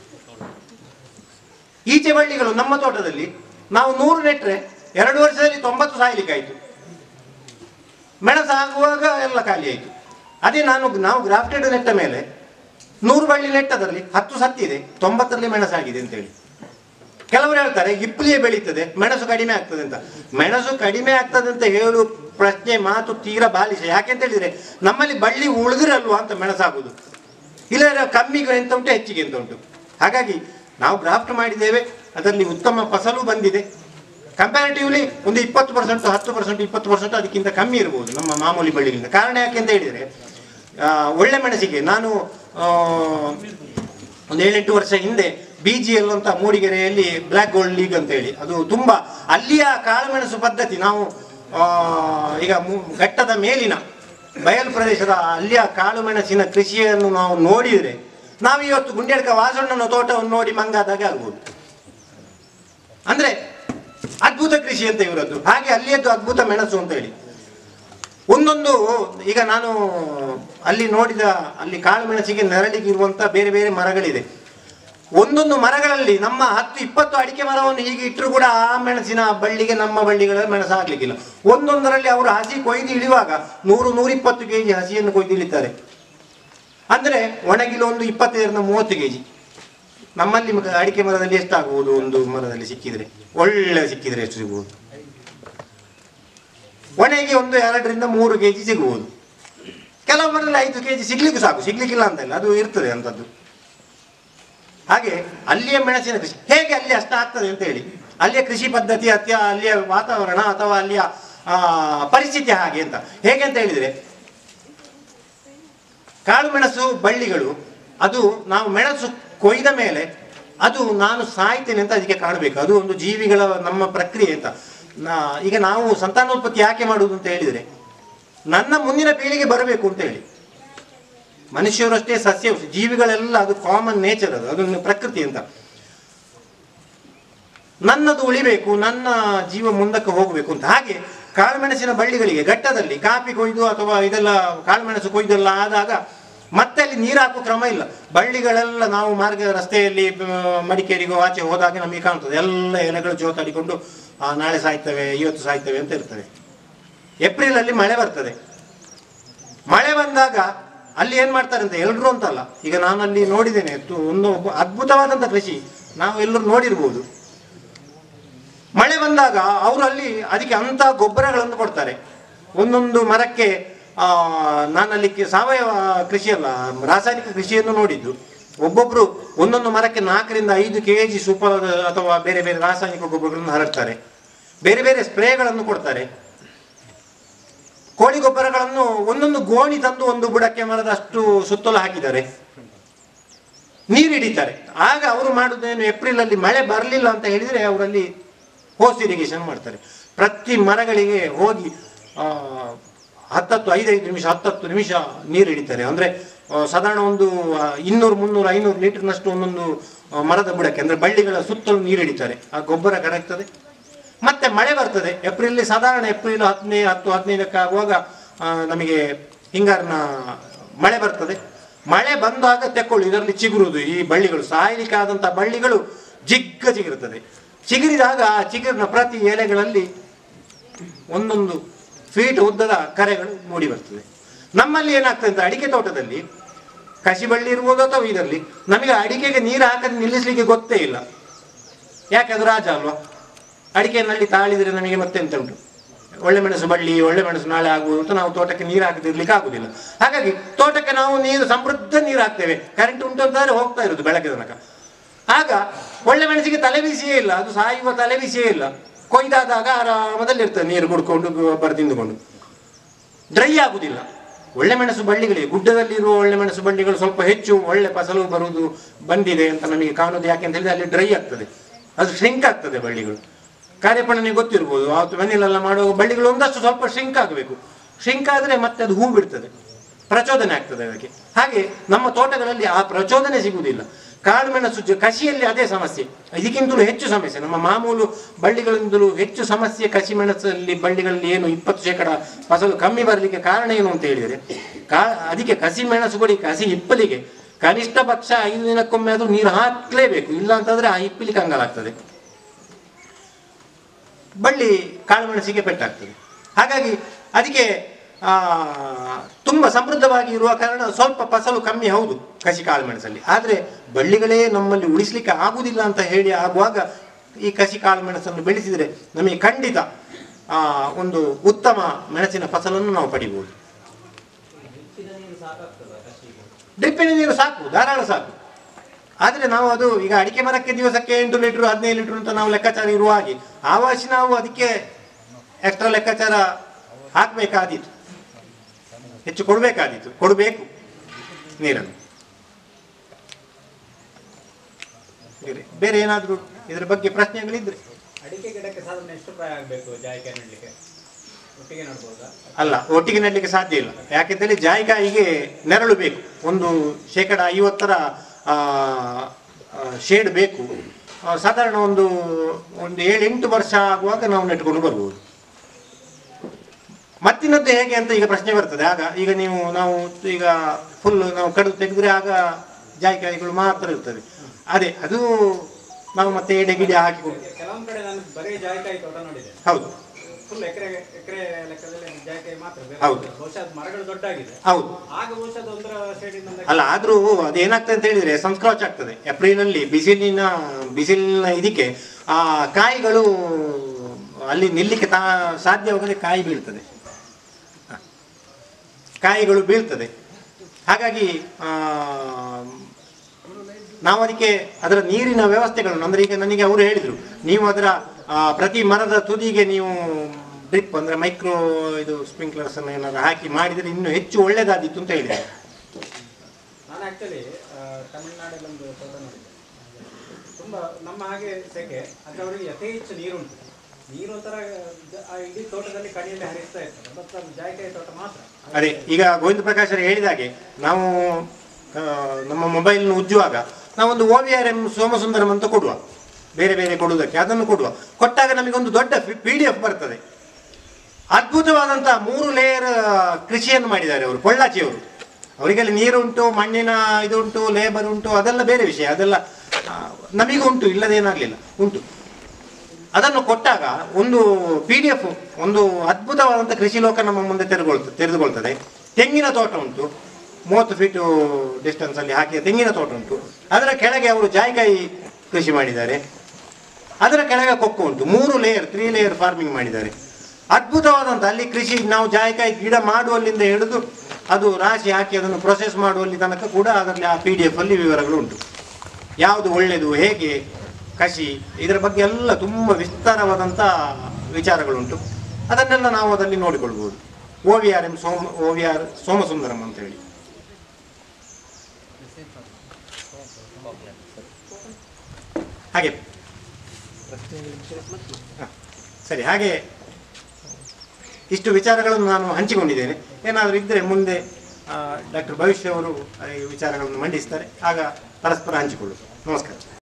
ಈಚೆ ಬಳ್ಳಿಗಳು ನಮ್ಮ ತೋಟದಲ್ಲಿ ನಾವು ನೂರು ನೆಟ್ರೆ ಎರಡು ವರ್ಷದಲ್ಲಿ ತೊಂಬತ್ತು ಸಾಯ್ಲಿಕ್ಕಾಯ್ತು ಮೆಣಸು ಆಗುವಾಗ ಎಲ್ಲ ಖಾಲಿ ಆಯ್ತು ಅದೇ ನಾನು ನಾವು ಗ್ರಾಫ್ಟೆಡ್ ನೆಟ್ಟ ಮೇಲೆ ನೂರು ಬಳ್ಳಿ ನೆಟ್ಟದಲ್ಲಿ ಹತ್ತು ಸತ್ತಿದೆ ತೊಂಬತ್ತರಲ್ಲಿ ಮೆಣಸಾಗಿದೆ ಅಂತೇಳಿ ಕೆಲವರು ಹೇಳ್ತಾರೆ ಇಪ್ಪಲಿಯೇ ಬೆಳೀತದೆ ಮೆಣಸು ಕಡಿಮೆ ಆಗ್ತದೆ ಅಂತ ಮೆಣಸು ಕಡಿಮೆ ಆಗ್ತದೆ ಅಂತ ಹೇಳು ಪ್ರಶ್ನೆ ಮಾತು ತೀರಾ ಬಾಲಿಶ ಯಾಕೆಂತ ಹೇಳಿದ್ರೆ ನಮ್ಮಲ್ಲಿ ಬಳ್ಳಿ ಉಳಿದಿರಲ್ವಾ ಅಂತ ಮೆಣಸಾಗುದು ಇಲ್ಲ ಕಮ್ಮಿಗೆ ಎಂತ ಉಂಟು ಹೆಚ್ಚಿಗೆ ಎಂತ ಉಂಟು ಹಾಗಾಗಿ ನಾವು ಗ್ರಾಫ್ಟ್ ಮಾಡಿದ್ದೇವೆ ಅದರಲ್ಲಿ ಉತ್ತಮ ಫಸಲು ಬಂದಿದೆ ಕಂಪ್ಯಾರಿಟಿವ್ಲಿ ಒಂದು ಇಪ್ಪತ್ತು ಪರ್ಸೆಂಟ್ ಹತ್ತು ಪರ್ಸೆಂಟ್ ಇಪ್ಪತ್ತು ಪರ್ಸೆಂಟ್ ಅದಕ್ಕಿಂತ ಕಮ್ಮಿ ಇರ್ಬೋದು ನಮ್ಮ ಮಾಮೂಲಿ ಬಳ್ಳಿಗಳಿಂದ ಕಾರಣ ಯಾಕೆ ಅಂತ ಹೇಳಿದರೆ ಆ, ಒಳ್ಳೆ ಮೆಣಸಿಗೆ ನಾನು ಆ, ಒಂದು ಏಳೆಂಟು ವರ್ಷ ಹಿಂದೆ ಬಿ ಜಿ ಎಲ್ ಅಂತ ಮೂಡಿಗೆರೆಯಲ್ಲಿ ಬ್ಲ್ಯಾಕ್ ಗೋಲ್ಡ್ ಲೀಗ್ ಅಂತ ಹೇಳಿ ಅದು ತುಂಬ ಅಲ್ಲಿಯ ಕಾಳುಮೆಣಸು ಪದ್ಧತಿ ನಾವು ಆ, ಈಗ ಮು- ಘಟ್ಟದ ಮೇಲಿನ ಬಯಲು ಪ್ರದೇಶದ ಅಲ್ಲಿಯ ಕಾಳುಮೆಣಸಿನ ಕೃಷಿಯನ್ನು ನಾವು ನೋಡಿದರೆ ನಾವು ಇವತ್ತು ಗುಂಡ್ಯಾಡ್ಕ ವಾಸಣ್ಣನ ತೋಟವನ್ನು ನೋಡಿ ಮಂಗಾದಾಗ ಆಗ್ಬೋದು ಅಂದ್ರೆ ಅದ್ಭುತ ಕೃಷಿ ಅಂತ ಇವರದ್ದು ಹಾಗೆ ಅಲ್ಲಿಯದ್ದು ಅದ್ಭುತ ಮೆಣಸು ಅಂತ ಹೇಳಿ ಒಂದೊಂದು ಈಗ ನಾನು ಅಲ್ಲಿ ನೋಡಿದ ಅಲ್ಲಿ ಕಾಳು ಮೆಣಸಿಗೆ ನೆರಳಿಗೆ ಇರುವಂತ ಬೇರೆ ಬೇರೆ ಮರಗಳಿದೆ ಒಂದೊಂದು ಮರಗಳಲ್ಲಿ ನಮ್ಮ ಹತ್ತು ಇಪ್ಪತ್ತು ಅಡಿಕೆ ಮರವನ್ನು ಹೀಗೆ ಇಟ್ಟರು ಕೂಡ ಆ ಮೆಣಸಿನ ಬಳ್ಳಿಗೆ ನಮ್ಮ ಬಳ್ಳಿಗಳ ಮೆಣಸು ಆಗ್ಲಿಕ್ಕಿಲ್ಲ ಒಂದೊಂದರಲ್ಲಿ ಅವರು ಹಸಿ ಕೊಯ್ದು ಇಳಿಯುವಾಗ ನೂರು ನೂರಿಪ್ಪತ್ತು ಕೆ ಜಿ ಹಸಿಯನ್ನು ಕೊಯ್ದು ಇಳಿತಾರೆ ಅಂದರೆ ಒಣಗಿಲು ಒಂದು ಇಪ್ಪತ್ತೈದರಿಂದ ಮೂವತ್ತು ಕೆ ಜಿ ನಮ್ಮಲ್ಲಿ ಮ- ಅಡಿಕೆ ಮರದಲ್ಲಿ ಎಷ್ಟಾಗುವುದು ಒಂದು ಮರದಲ್ಲಿ ಸಿಕ್ಕಿದ್ರೆ ಒಳ್ಳೆ ಸಿಕ್ಕಿದ್ರೆ ಎಷ್ಟು ಸಿಗುವುದು ಒಣಗಿ ಒಂದು ಎರಡರಿಂದ ಮೂರು ಕೆ ಜಿ ಸಿಗುವುದು ಕೆಲವು ಮರದಲ್ಲಿ ಐದು ಕೆ ಜಿ ಸಿಗ್ಲಿಕ್ಕೂ ಸಾಕು ಸಿಗ್ಲಿಕ್ಕಿಲ್ಲ ಅಂತ ಇಲ್ಲ ಅದು ಇರ್ತದೆ ಅಂಥದ್ದು ಹಾಗೆ ಅಲ್ಲಿಯ ಮೆಣಸಿನ ಕೃಷಿ ಹೇಗೆ ಅಲ್ಲಿ ಅಷ್ಟ ಆಗ್ತದೆ ಅಂತ ಹೇಳಿ ಅಲ್ಲಿಯ ಕೃಷಿ ಪದ್ಧತಿ ಅತ್ಯ ಅಲ್ಲಿಯ ವಾತಾವರಣ ಅಥವಾ ಅಲ್ಲಿಯ ಆ, ಪರಿಸ್ಥಿತಿ ಹಾಗೆ ಅಂತ ಹೇಗೆ ಅಂತ ಹೇಳಿದ್ರೆ ಕಾಳು ಮೆಣಸು ಬಳ್ಳಿಗಳು ಅದು ನಾವು ಮೆಣಸು ಕೊಯ್ದ ಮೇಲೆ ಅದು ನಾನು ಸಾಯ್ತೇನೆ ಅಂತ ಅದಕ್ಕೆ ಕಾಣಬೇಕು ಅದು ಒಂದು ಜೀವಿಗಳ ನಮ್ಮ ಪ್ರಕ್ರಿಯೆ ಅಂತ ನಾ ಈಗ ನಾವು ಸಂತಾನೋತ್ಪತ್ತಿ ಯಾಕೆ ಮಾಡುವುದು ಅಂತ ಹೇಳಿದರೆ ನನ್ನ ಮುಂದಿನ ಪೀಳಿಗೆ ಬರಬೇಕು ಅಂತ ಹೇಳಿ ಮನುಷ್ಯರು ಅಷ್ಟೇ ಸಸ್ಯ ಜೀವಿಗಳೆಲ್ಲ ಅದು ಕಾಮನ್ ನೇಚರ್ ಅದು ಅದೊಂದು ಪ್ರಕೃತಿ ಅಂತ ನನ್ನದು ಉಳಿಬೇಕು ನನ್ನ ಜೀವ ಮುಂದಕ್ಕೆ ಹೋಗಬೇಕು ಅಂತ ಹಾಗೆ ಕಾಳುಮೆಣಸಿನ ಬಳ್ಳಿಗಳಿಗೆ ಘಟ್ಟದಲ್ಲಿ ಕಾಪಿ ಕೊಯ್ದು ಅಥವಾ ಇದೆಲ್ಲ ಕಾಳುಮೆಣಸು ಕೊಯ್ದೆಲ್ಲ ಆದಾಗ ಮತ್ತೆ ಅಲ್ಲಿ ನೀರು ಹಾಕುವ ಕ್ರಮ ಇಲ್ಲ ಬಳ್ಳಿಗಳೆಲ್ಲ ನಾವು ಮಾರ್ಗ ರಸ್ತೆಯಲ್ಲಿ ಆ, ಮಡಿಕೇರಿಗೋ ಆಚೆ ಹೋದಾಗ ನಮಗೆ ಕಾಣ್ತದೆ ಎಲ್ಲ ಎಲೆಗಳು ಜೋತಾಡಿಕೊಂಡು ಆ, ನಾಳೆ ಸಾಯ್ತವೆ ಇವತ್ತು ಸಾಯ್ತವೆ ಅಂತ ಇರ್ತವೆ ಏಪ್ರಿಲ್ ಅಲ್ಲಿ ಮಳೆ ಬರ್ತದೆ ಮಳೆ ಬಂದಾಗ ಅಲ್ಲಿ ಏನ್ ಮಾಡ್ತಾರೆ ಅಂತ ಎಲ್ರು ಅಂತಲ್ಲ ಈಗ ನಾನು ಅಲ್ಲಿ ನೋಡಿದ್ದೇನೆ ತು- ಒಂದು ಒಬ್ಬ ಅದ್ಭುತವಾದಂತ ಕೃಷಿ ನಾವು ಎಲ್ಲರೂ ನೋಡಿರ್ಬೋದು ಮಳೆ ಬಂದಾಗ ಅವರು ಅಲ್ಲಿ ಅದಕ್ಕೆ ಅಂತ ಗೊಬ್ಬರಗಳನ್ನು ಕೊಡ್ತಾರೆ ಒಂದೊಂದು ಮರಕ್ಕೆ ಆ, ನಾನಲ್ಲಿ ಕೆ- ಸಾವಯವ ಕೃಷಿ ಅಲ್ಲ ರಾಸಾಯನಿಕ ಕೃಷಿಯನ್ನು ನೋಡಿದ್ದು ಒಬ್ಬೊಬ್ರು ಒಂದೊಂದು ಮರಕ್ಕೆ ನಾಲ್ಕರಿಂದ ಐದು ಕೆ ಜಿ ಸೂಪರ್ ಅಥವಾ ಬೇರೆ ಬೇರೆ ರಾಸಾಯನಿಕ ಗೊಬ್ಬರಗಳನ್ನು ಹರಡ್ತಾರೆ ಬೇರೆ ಬೇರೆ ಸ್ಪ್ರೇಗಳನ್ನು ಕೊಡ್ತಾರೆ ಕೋಳಿ ಗೊಬ್ಬರಗಳನ್ನು ಒಂದೊಂದು ಗೋಣಿ ತಂದು ಒಂದು ಬುಡಕ್ಕೆ ಮರದಷ್ಟು ಸುತ್ತಲೂ ಹಾಕಿದ್ದಾರೆ ನೀರು ಹಿಡಿತಾರೆ ಆಗ ಅವರು ಮಾಡುವುದೇನು ಏಪ್ರಿಲ್ ಅಲ್ಲಿ ಮಳೆ ಬರಲಿಲ್ಲ ಅಂತ ಹೇಳಿದ್ರೆ ಅವರಲ್ಲಿ ಹೋಸ್ ಇರಿಗೇಷನ್ ಮಾಡ್ತಾರೆ ಪ್ರತಿ ಮರಗಳಿಗೆ ಹೋಗಿ ಆ, ಹತ್ತತ್ತು ಐದೈದು ನಿಮಿಷ ಹತ್ತತ್ತು ನಿಮಿಷ ನೀರು ಹಿಡಿತಾರೆ ಅಂದ್ರೆ ಆ, ಸಾಧಾರಣ ಒಂದು ಆ, ಇನ್ನೂರು ಮುನ್ನೂರು ಐನೂರು ಲೀಟರ್ನಷ್ಟು ಒಂದೊಂದು ಆ, ಮರದ ಬುಡಕ್ಕೆ ಅಂದ್ರೆ ಬಳ್ಳಿಗಳ ಸುತ್ತಲೂ ನೀರು ಹಿಡಿತಾರೆ ಆ ಗೊಬ್ಬರ ಕರಗ್ತದೆ ಮತ್ತೆ ಮಳೆ ಬರ್ತದೆ ಏಪ್ರಿಲ್ ಸಾಧಾರಣ ಏಪ್ರಿಲ್ ಹದಿನೈದು ಹತ್ತು ಹದಿನೈದಕ್ಕೆ ಆಗುವಾಗ ಆ, ನಮಗೆ ಹಿಂಗಾರಿನ ಮಳೆ ಬರ್ತದೆ ಮಳೆ ಬಂದಾಗ ತೆಕ್ಕೊಳ್ಳಿ ಇದರಲ್ಲಿ ಚಿಗುರುದು ಈ ಬಳ್ಳಿಗಳು ಸಾಯಲಿಕ್ಕಾದಂಥ ಬಳ್ಳಿಗಳು ಜಿಗ್ಗ ಚಿಗುರುತ್ತದೆ ಚಿಗುರಿದಾಗ ಆ ಚಿಗುರಿನ ಪ್ರತಿ ಎಲೆಗಳಲ್ಲಿ ಒಂದೊಂದು ಫೀಟ್ ಉದ್ದದ ಕರೆಗಳು ಮೂಡಿ ಬರ್ತದೆ ನಮ್ಮಲ್ಲಿ ಏನಾಗ್ತದೆ ಅಂತ ಅಡಿಕೆ ತೋಟದಲ್ಲಿ ಕಸಿ ಬಳ್ಳಿ ಇರ್ಬೋದು ಅಥವಾ ಇದರಲ್ಲಿ ನಮಗೆ ಅಡಿಕೆಗೆ ನೀರು ಹಾಕದೆ ನಿಲ್ಲಿಸ್ಲಿಕ್ಕೆ ಗೊತ್ತೇ ಇಲ್ಲ ಯಾಕೆ ಅದು ರಾಜ ಅಲ್ವಾ ಅಡಿಕೆನಲ್ಲಿ ತಾಳಿದ್ರೆ ನಮಗೆ ಮತ್ತೆ ಎಂತ ಉಂಟು ಒಳ್ಳೆ ಮೆಣಸು ಬಳ್ಳಿ ಒಳ್ಳೆ ಮೆಣಸು ನಾಳೆ ಆಗುವುದು ಅಂತ ನಾವು ತೋಟಕ್ಕೆ ನೀರು ಹಾಕದಿರ್ಲಿಕ್ಕೆ ಆಗುದಿಲ್ಲ ಹಾಗಾಗಿ ತೋಟಕ್ಕೆ ನಾವು ನೀರು ಸಮೃದ್ಧ ನೀರು ಹಾಕ್ತೇವೆ ಕರೆಂಟ್ ಉಂಟು ಅಂತಂದ್ರೆ ಹೋಗ್ತಾ ಇರೋದು ಬೆಳಗ್ಗೆ ತನಕ ಆಗ ಒಳ್ಳೆ ಮೆಣಸಿಗೆ ತಲೆ ಬಿಸಿಯೇ ಇಲ್ಲ ಅದು ಸಾಯುವ ತಲೆ ಬಿಸಿಯೇ ಇಲ್ಲ ಕೊಯ್ದಾದಾಗ ಆರಾಮದಲ್ಲಿರ್ತದೆ ನೀರು ಕುಡ್ಕೊಂಡು ಗೊಬ್ಬರ ತಿಂದುಕೊಂಡು ಡ್ರೈ ಆಗುದಿಲ್ಲ ಒಳ್ಳೆ ಮೆಣಸು ಬಳ್ಳಿಗಳಿಗೆ ಗುಡ್ಡದಲ್ಲಿರುವ ಒಳ್ಳೆ ಮೆಣಸು ಬಳ್ಳಿಗಳು ಸ್ವಲ್ಪ ಹೆಚ್ಚು ಒಳ್ಳೆ ಫಸಲು ಬರುವುದು ಬಂದಿದೆ ಅಂತ ನಮಗೆ ಕಾಣುವುದು ಯಾಕೆ ಅಂತ ಹೇಳಿದ್ರೆ ಅಲ್ಲಿ ಡ್ರೈ ಆಗ್ತದೆ ಅದು ಶ್ರಿಂಕ್ ಆಗ್ತದೆ ಬಳ್ಳಿಗಳು ಕಾರ್ಯಪಣನೆ ಗೊತ್ತಿರ್ಬೋದು ಅವತ್ತು ಮನೆಯಲ್ಲೆಲ್ಲ ಮಾಡುವ ಬಳ್ಳಿಗಳು ಒಂದಷ್ಟು ಸ್ವಲ್ಪ ಶ್ರಿಂಕ್ ಆಗಬೇಕು ಶ್ರಿಂಕ್ ಆದರೆ ಮತ್ತೆ ಅದು ಹೂ ಬಿಡ್ತದೆ ಪ್ರಚೋದನೆ ಆಗ್ತದೆ ಅದಕ್ಕೆ ಹಾಗೆ ನಮ್ಮ ತೋಟಗಳಲ್ಲಿ ಆ ಪ್ರಚೋದನೆ ಸಿಗುವುದಿಲ್ಲ ಕಾಳು ಮೆಣಸು ಜ- ಕಸಿಯಲ್ಲಿ ಅದೇ ಸಮಸ್ಯೆ ಇದಕ್ಕಿಂತಲೂ ಹೆಚ್ಚು ಸಮಸ್ಯೆ ನಮ್ಮ ಮಾಮೂಲು ಬಳ್ಳಿಗಳಿಂದಲೂ ಹೆಚ್ಚು ಸಮಸ್ಯೆ ಕಸಿ ಮೆಣಸಲ್ಲಿ ಬಳ್ಳಿಗಳಲ್ಲಿ ಏನು ಇಪ್ಪತ್ತು ಶೇಕಡ ಫಸಲು ಕಮ್ಮಿ ಬರಲಿಕ್ಕೆ ಕಾರಣ ಏನು ಅಂತ ಹೇಳಿದರೆ ಕಾ ಅದಕ್ಕೆ ಕಸಿ ಮೆಣಸು ಕೊಡಿ ಕಸಿ ಇಪ್ಪಲಿಗೆ ಕನಿಷ್ಠ ಪಕ್ಷ ಐದು ದಿನಕ್ಕೊಮ್ಮೆ ಅದು ನೀರು ಹಾಕ್ಲೇಬೇಕು ಇಲ್ಲ ಅಂತಂದ್ರೆ ಆ ಇಪ್ಪಲಿ ಕಂಗಾಲಾಗ್ತದೆ ಬಳ್ಳಿ ಕಾಳುಮೆಣಸಿಗೆ ಪೆಟ್ಟಾಗ್ತದೆ ಹಾಗಾಗಿ ಅದಕ್ಕೆ ಆ, ತುಂಬ ಸಮೃದ್ಧವಾಗಿ ಇರುವ ಕಾರಣ ಸ್ವಲ್ಪ ಫಸಲು ಕಮ್ಮಿ ಹೌದು ಕಸಿ ಕಾಳುಮೆಣಸಲ್ಲಿ ಆದರೆ ಬಳ್ಳಿಗಳೇ ನಮ್ಮಲ್ಲಿ ಉಳಿಸ್ಲಿಕ್ಕೆ ಆಗುವುದಿಲ್ಲ ಅಂತ ಹೇಳಿ ಆಗುವಾಗ ಈ ಕಸಿ ಕಾಳುಮೆಣಸನ್ನು ಬೆಳೆಸಿದರೆ ನಮಗೆ ಖಂಡಿತ ಆ, ಒಂದು ಉತ್ತಮ ಮೆಣಸಿನ ಫಸಲನ್ನು ನಾವು ಪಡಿಬೋದು ಡ್ರಿಪ್ಪಿನ ನೀರು ಸಾಕು ಧಾರಾಳ ಸಾಕು ಆದರೆ ನಾವು ಅದು ಈಗ ಅಡಿಕೆ ಮರಕ್ಕೆ ದಿವಸಕ್ಕೆ ಎಂಟು ಲೀಟರ್ ಹದಿನೈದು ಲೀಟರ್ ಅಂತ ನಾವು ಲೆಕ್ಕಾಚಾರ ಇರುವ ಹಾಗೆ ಆ ವರ್ಷ ನಾವು ಅದಕ್ಕೆ ಎಕ್ಸ್ಟ್ರಾ ಲೆಕ್ಕಾಚಾರ ಹಾಕಬೇಕಾದೀತು ಹೆಚ್ಚು ಕೊಡಬೇಕಾದೀತು ಕೊಡಬೇಕು ನೀರನ್ನು ಬೇರೆ ಬೇರೆ ಏನಾದರೂ ಇದರ ಬಗ್ಗೆ ಪ್ರಶ್ನೆಗಳಿದ್ರೆ
ಅಡಿಕೆ ಗಿಡಕ್ಕೆ ಸಾಧಾರಣ ಎಷ್ಟು ಪ್ರಾಯ ಆಗಬೇಕು ಜಾಯಿಕಾಯಿ ನೆಡಲಿಕ್ಕೆ ಒಟ್ಟಿಗೆ ನಡ್ಬೋದಾ
ಅಲ್ಲ ಒಟ್ಟಿಗೆ ನೆಡಲಿಕ್ಕೆ ಸಾಧ್ಯ ಇಲ್ಲ ಯಾಕೆಂತೇಳಿ ಜಾಯಿಕಾಯಿಗೆ ನೆರಳು ಬೇಕು ಒಂದು ಶೇಕಡ ಐವತ್ತರ ಶೇಡ್ ಬೇಕು ಆ, ಸಾಧಾರಣ ಒಂದು ಒಂದು ಏಳು ಎಂಟು ವರ್ಷ ಆಗುವಾಗ ನಾವು ನೆಟ್ಕೊಂಡು ಬರ್ಬೋದು ಮತ್ತಿನದ್ದು ಹೇಗೆ ಅಂತ ಈಗ ಪ್ರಶ್ನೆ ಬರ್ತದೆ ಆಗ ಈಗ ನೀವು ನಾವು ಈಗ ಫುಲ್ ನಾವು ಕಡಿದು ತೆಗೆದ್ರೆ ಆಗ ಜಾಯಿಕಾಯಿಗಳು ಮಾತ್ರ ಇರ್ತದೆ ಅದೇ ಅದು ನಾವು ಮತ್ತೆ ಎಡೆ ಗಿಡ ಹಾಕಿ ಕೊಡು-
ಕೆಲವೊಂದ್ ಕಡೆ ನಾನು ಬರೀ ಜಾಯಿಕಾಯಿ ತೋಟ ನೋಡಿದೆ
ಹೌದು
ಫುಲ್ ಎಕರೆ ಎಕರೆ ಲೆಕ್ಕದಲ್ಲಿ ಜಾಯಿಕಾಯಿ ಮಾತ್ರ ಬೇರೆ
ಹೌದು.
ಬಹುಶಃ ಅದು ಮರಗಳು ದೊಡ್ಡಾಗಿದೆ
ಹೌದು
ಆಗ ಬಹುಶಃ ಅದು ಒಂದರ ಸೈಡಿನಿಂದ
ಅಲ್ಲ ಆದ್ರೂ ಅದೇನಾಗ್ತದೆ ಅಂತ ಹೇಳಿದ್ರೆ ಸಂಸ್ಕ್ರಾಚ್ ಆಗ್ತದೆ ಏಪ್ರಿಲ್ ಅಲ್ಲಿ ಬಿಸಿಲಿನ ಬಿಸಿಲಿನ ಇದಕ್ಕೆ ಆ ಕಾಯಿಗಳು ಅಲ್ಲಿ ನಿಲ್ಲಿಕ್ಕೆ ತಾ ಸಾಧ್ಯವಾಗದೆ ಕಾಯಿ ಬೀಳ್ತದೆ ಹ. ಕಾಯಿಗಳು ಬೀಳ್ತದೆ ಹಾಗಾಗಿ ಆ, ನಾವು ಅದಕ್ಕೆ ಅದರ ನೀರಿನ ವ್ಯವಸ್ಥೆಗಳನ್ನು ಅಂದ್ರೆ ಈಗ ನನಗೆ ಅವರು ಹೇಳಿದ್ರು ನೀವು ಅದರ ಆ, ಪ್ರತಿ ಮರದ ತುದಿಗೆ ನೀವು ಡ್ರಿಪ್ ಅಂದ್ರೆ ಮೈಕ್ರೋ ಇದು ಸ್ಪ್ರಿಂಕ್ಲರ್ಸ್ ಅನ್ನು ಏನಾದ್ರು ಹಾಕಿ ಮಾಡಿದ್ರೆ ಇನ್ನೂ ಹೆಚ್ಚು ಒಳ್ಳೇದಾದಿತ್ತು ಅಂತ ಹೇಳಿದ್ದಾರೆ
ನಾನು ಆಕ್ಚುಲಿ ತಮಿಳ್ನಾಡಲ್ಲಿ ಒಂದು ತೋಟ ನೋಡಿದ್ದೆ ತುಂಬಾ ನಮ್ಮ ಹಾಗೆ ಸೆಕೆ ಅಂದ್ರೆ ಅವರಿಗೆ ಯಥೇಚ್ಛ ನೀರುಂಟು ನೀರು ಒಂಥರ ಜ- ಆ ಇಡೀ ತೋಟದಲ್ಲಿ ಕಣಿಯಲ್ಲಿ ಹರಿಸ್ತಾ ಇರ್ತದೆ ಬಟ್ ಅದು ಜಾಯಿಕಾಯಿ ತೋಟ ಮಾತ್ರ
ಅದೇ ಈಗ ಗೋವಿಂದ ಪ್ರಕಾಶರು ಹೇಳಿದ ಹಾಗೆ ನಾವು ಆ, ನಮ್ಮ ಮೊಬೈಲ್ನ ಉಜ್ಜುವಾಗ ನಾವೊಂದು O V R M Somasundaram ಅಂತ ಕೊಡುವ ಬೇರೆ ಬೇರೆ ಕೊಡುವುದಕ್ಕೆ ಅದನ್ನು ಕೊಡುವ ಕೊಟ್ಟಾಗ ನಮಗೊಂದು ದೊಡ್ಡ ಪಿ ಡಿ ಎಫ್ ಬರ್ತದೆ ಅದ್ಭುತವಾದಂತಹ ಮೂರು ಲೇಯರ್ ಕೃಷಿಯನ್ನು ಮಾಡಿದ್ದಾರೆ ಅವರು ಪೊಳ್ಳಾಚಿಯವರು ಅವರಿಗೆಲ್ಲ ನೀರುಂಟು ಮಣ್ಣಿನ ಇದು ಉಂಟು ಲೇಬರ್ ಉಂಟು ಅದೆಲ್ಲ ಬೇರೆ ವಿಷಯ ಅದೆಲ್ಲ ಆ, ನಮಗೂ ಉಂಟು ಇಲ್ಲದೇನಾಗಲಿಲ್ಲ ಉಂಟು ಅದನ್ನು ಕೊಟ್ಟಾಗ ಒಂದು ಪಿ ಡಿ ಎಫ್ ಒಂದು ಅದ್ಭುತವಾದಂಥ ಕೃಷಿ ಲೋಕ ನಮ್ಮ ಮುಂದೆ ತೆರೆದುಕೊಳ್ತ ತೆರೆದುಕೊಳ್ತದೆ ತೆಂಗಿನ ತೋಟ ಉಂಟು ಮೂವತ್ತು ಫೀಟು ಡಿಸ್ಟೆನ್ಸ್ ಅಲ್ಲಿ ಹಾಕಿದ ತೆಂಗಿನ ತೋಟ ಉಂಟು ಅದರ ಕೆಳಗೆ ಅವರು ಜಾಯಿಕಾಯಿ ಕೃಷಿ ಮಾಡಿದ್ದಾರೆ ಅದರ ಕೆಳಗೆ ಕೊಕ್ಕೋ ಉಂಟು ಮೂರು ಲೇಯರ್ ತ್ರೀ ಲೇಯರ್ ಫಾರ್ಮಿಂಗ್ ಮಾಡಿದ್ದಾರೆ ಅದ್ಭುತವಾದಂಥ ಅಲ್ಲಿ ಕೃಷಿ ನಾವು ಜಾಯಿಕಾಯಿ ಗಿಡ ಮಾಡುವಲ್ಲಿಂದ ಹಿಡಿದು ಅದು ರಾಶಿ ಹಾಕಿ ಅದನ್ನು ಪ್ರೊಸೆಸ್ ಮಾಡುವಲ್ಲಿ ತನಕ ಕೂಡ ಅದರಲ್ಲಿ ಆ ಪಿ ಡಿ ಎಫ್ ಅಲ್ಲಿ ವಿವರಗಳು ಉಂಟು ಯಾವುದು ಒಳ್ಳೆಯದು ಹೇಗೆ ಕಸಿ ಇದರ ಬಗ್ಗೆ ಎಲ್ಲ ತುಂಬ ವಿಸ್ತಾರವಾದಂಥ ವಿಚಾರಗಳುಂಟು ಅದನ್ನೆಲ್ಲ ನಾವು ಅದರಲ್ಲಿ ನೋಡಿಕೊಳ್ಬೋದು O V R M Soma O V R Somasundaram ಅಂತ ಹೇಳಿ ಹಾಗೆ ಹ, ಸರಿ ಹಾಗೆ ಇಷ್ಟು ವಿಚಾರಗಳನ್ನು ನಾನು ಹಂಚಿಕೊಂಡಿದ್ದೇನೆ ಏನಾದರೂ ಇದ್ದರೆ ಮುಂದೆ ಡಾಕ್ಟರ್ ಭವಿಷ್ಯ ಅವರು ಈ ವಿಚಾರಗಳನ್ನು ಮಂಡಿಸ್ತಾರೆ ಆಗ ಪರಸ್ಪರ ಹಂಚಿಕೊಳ್ಳುದು ನಮಸ್ಕಾರ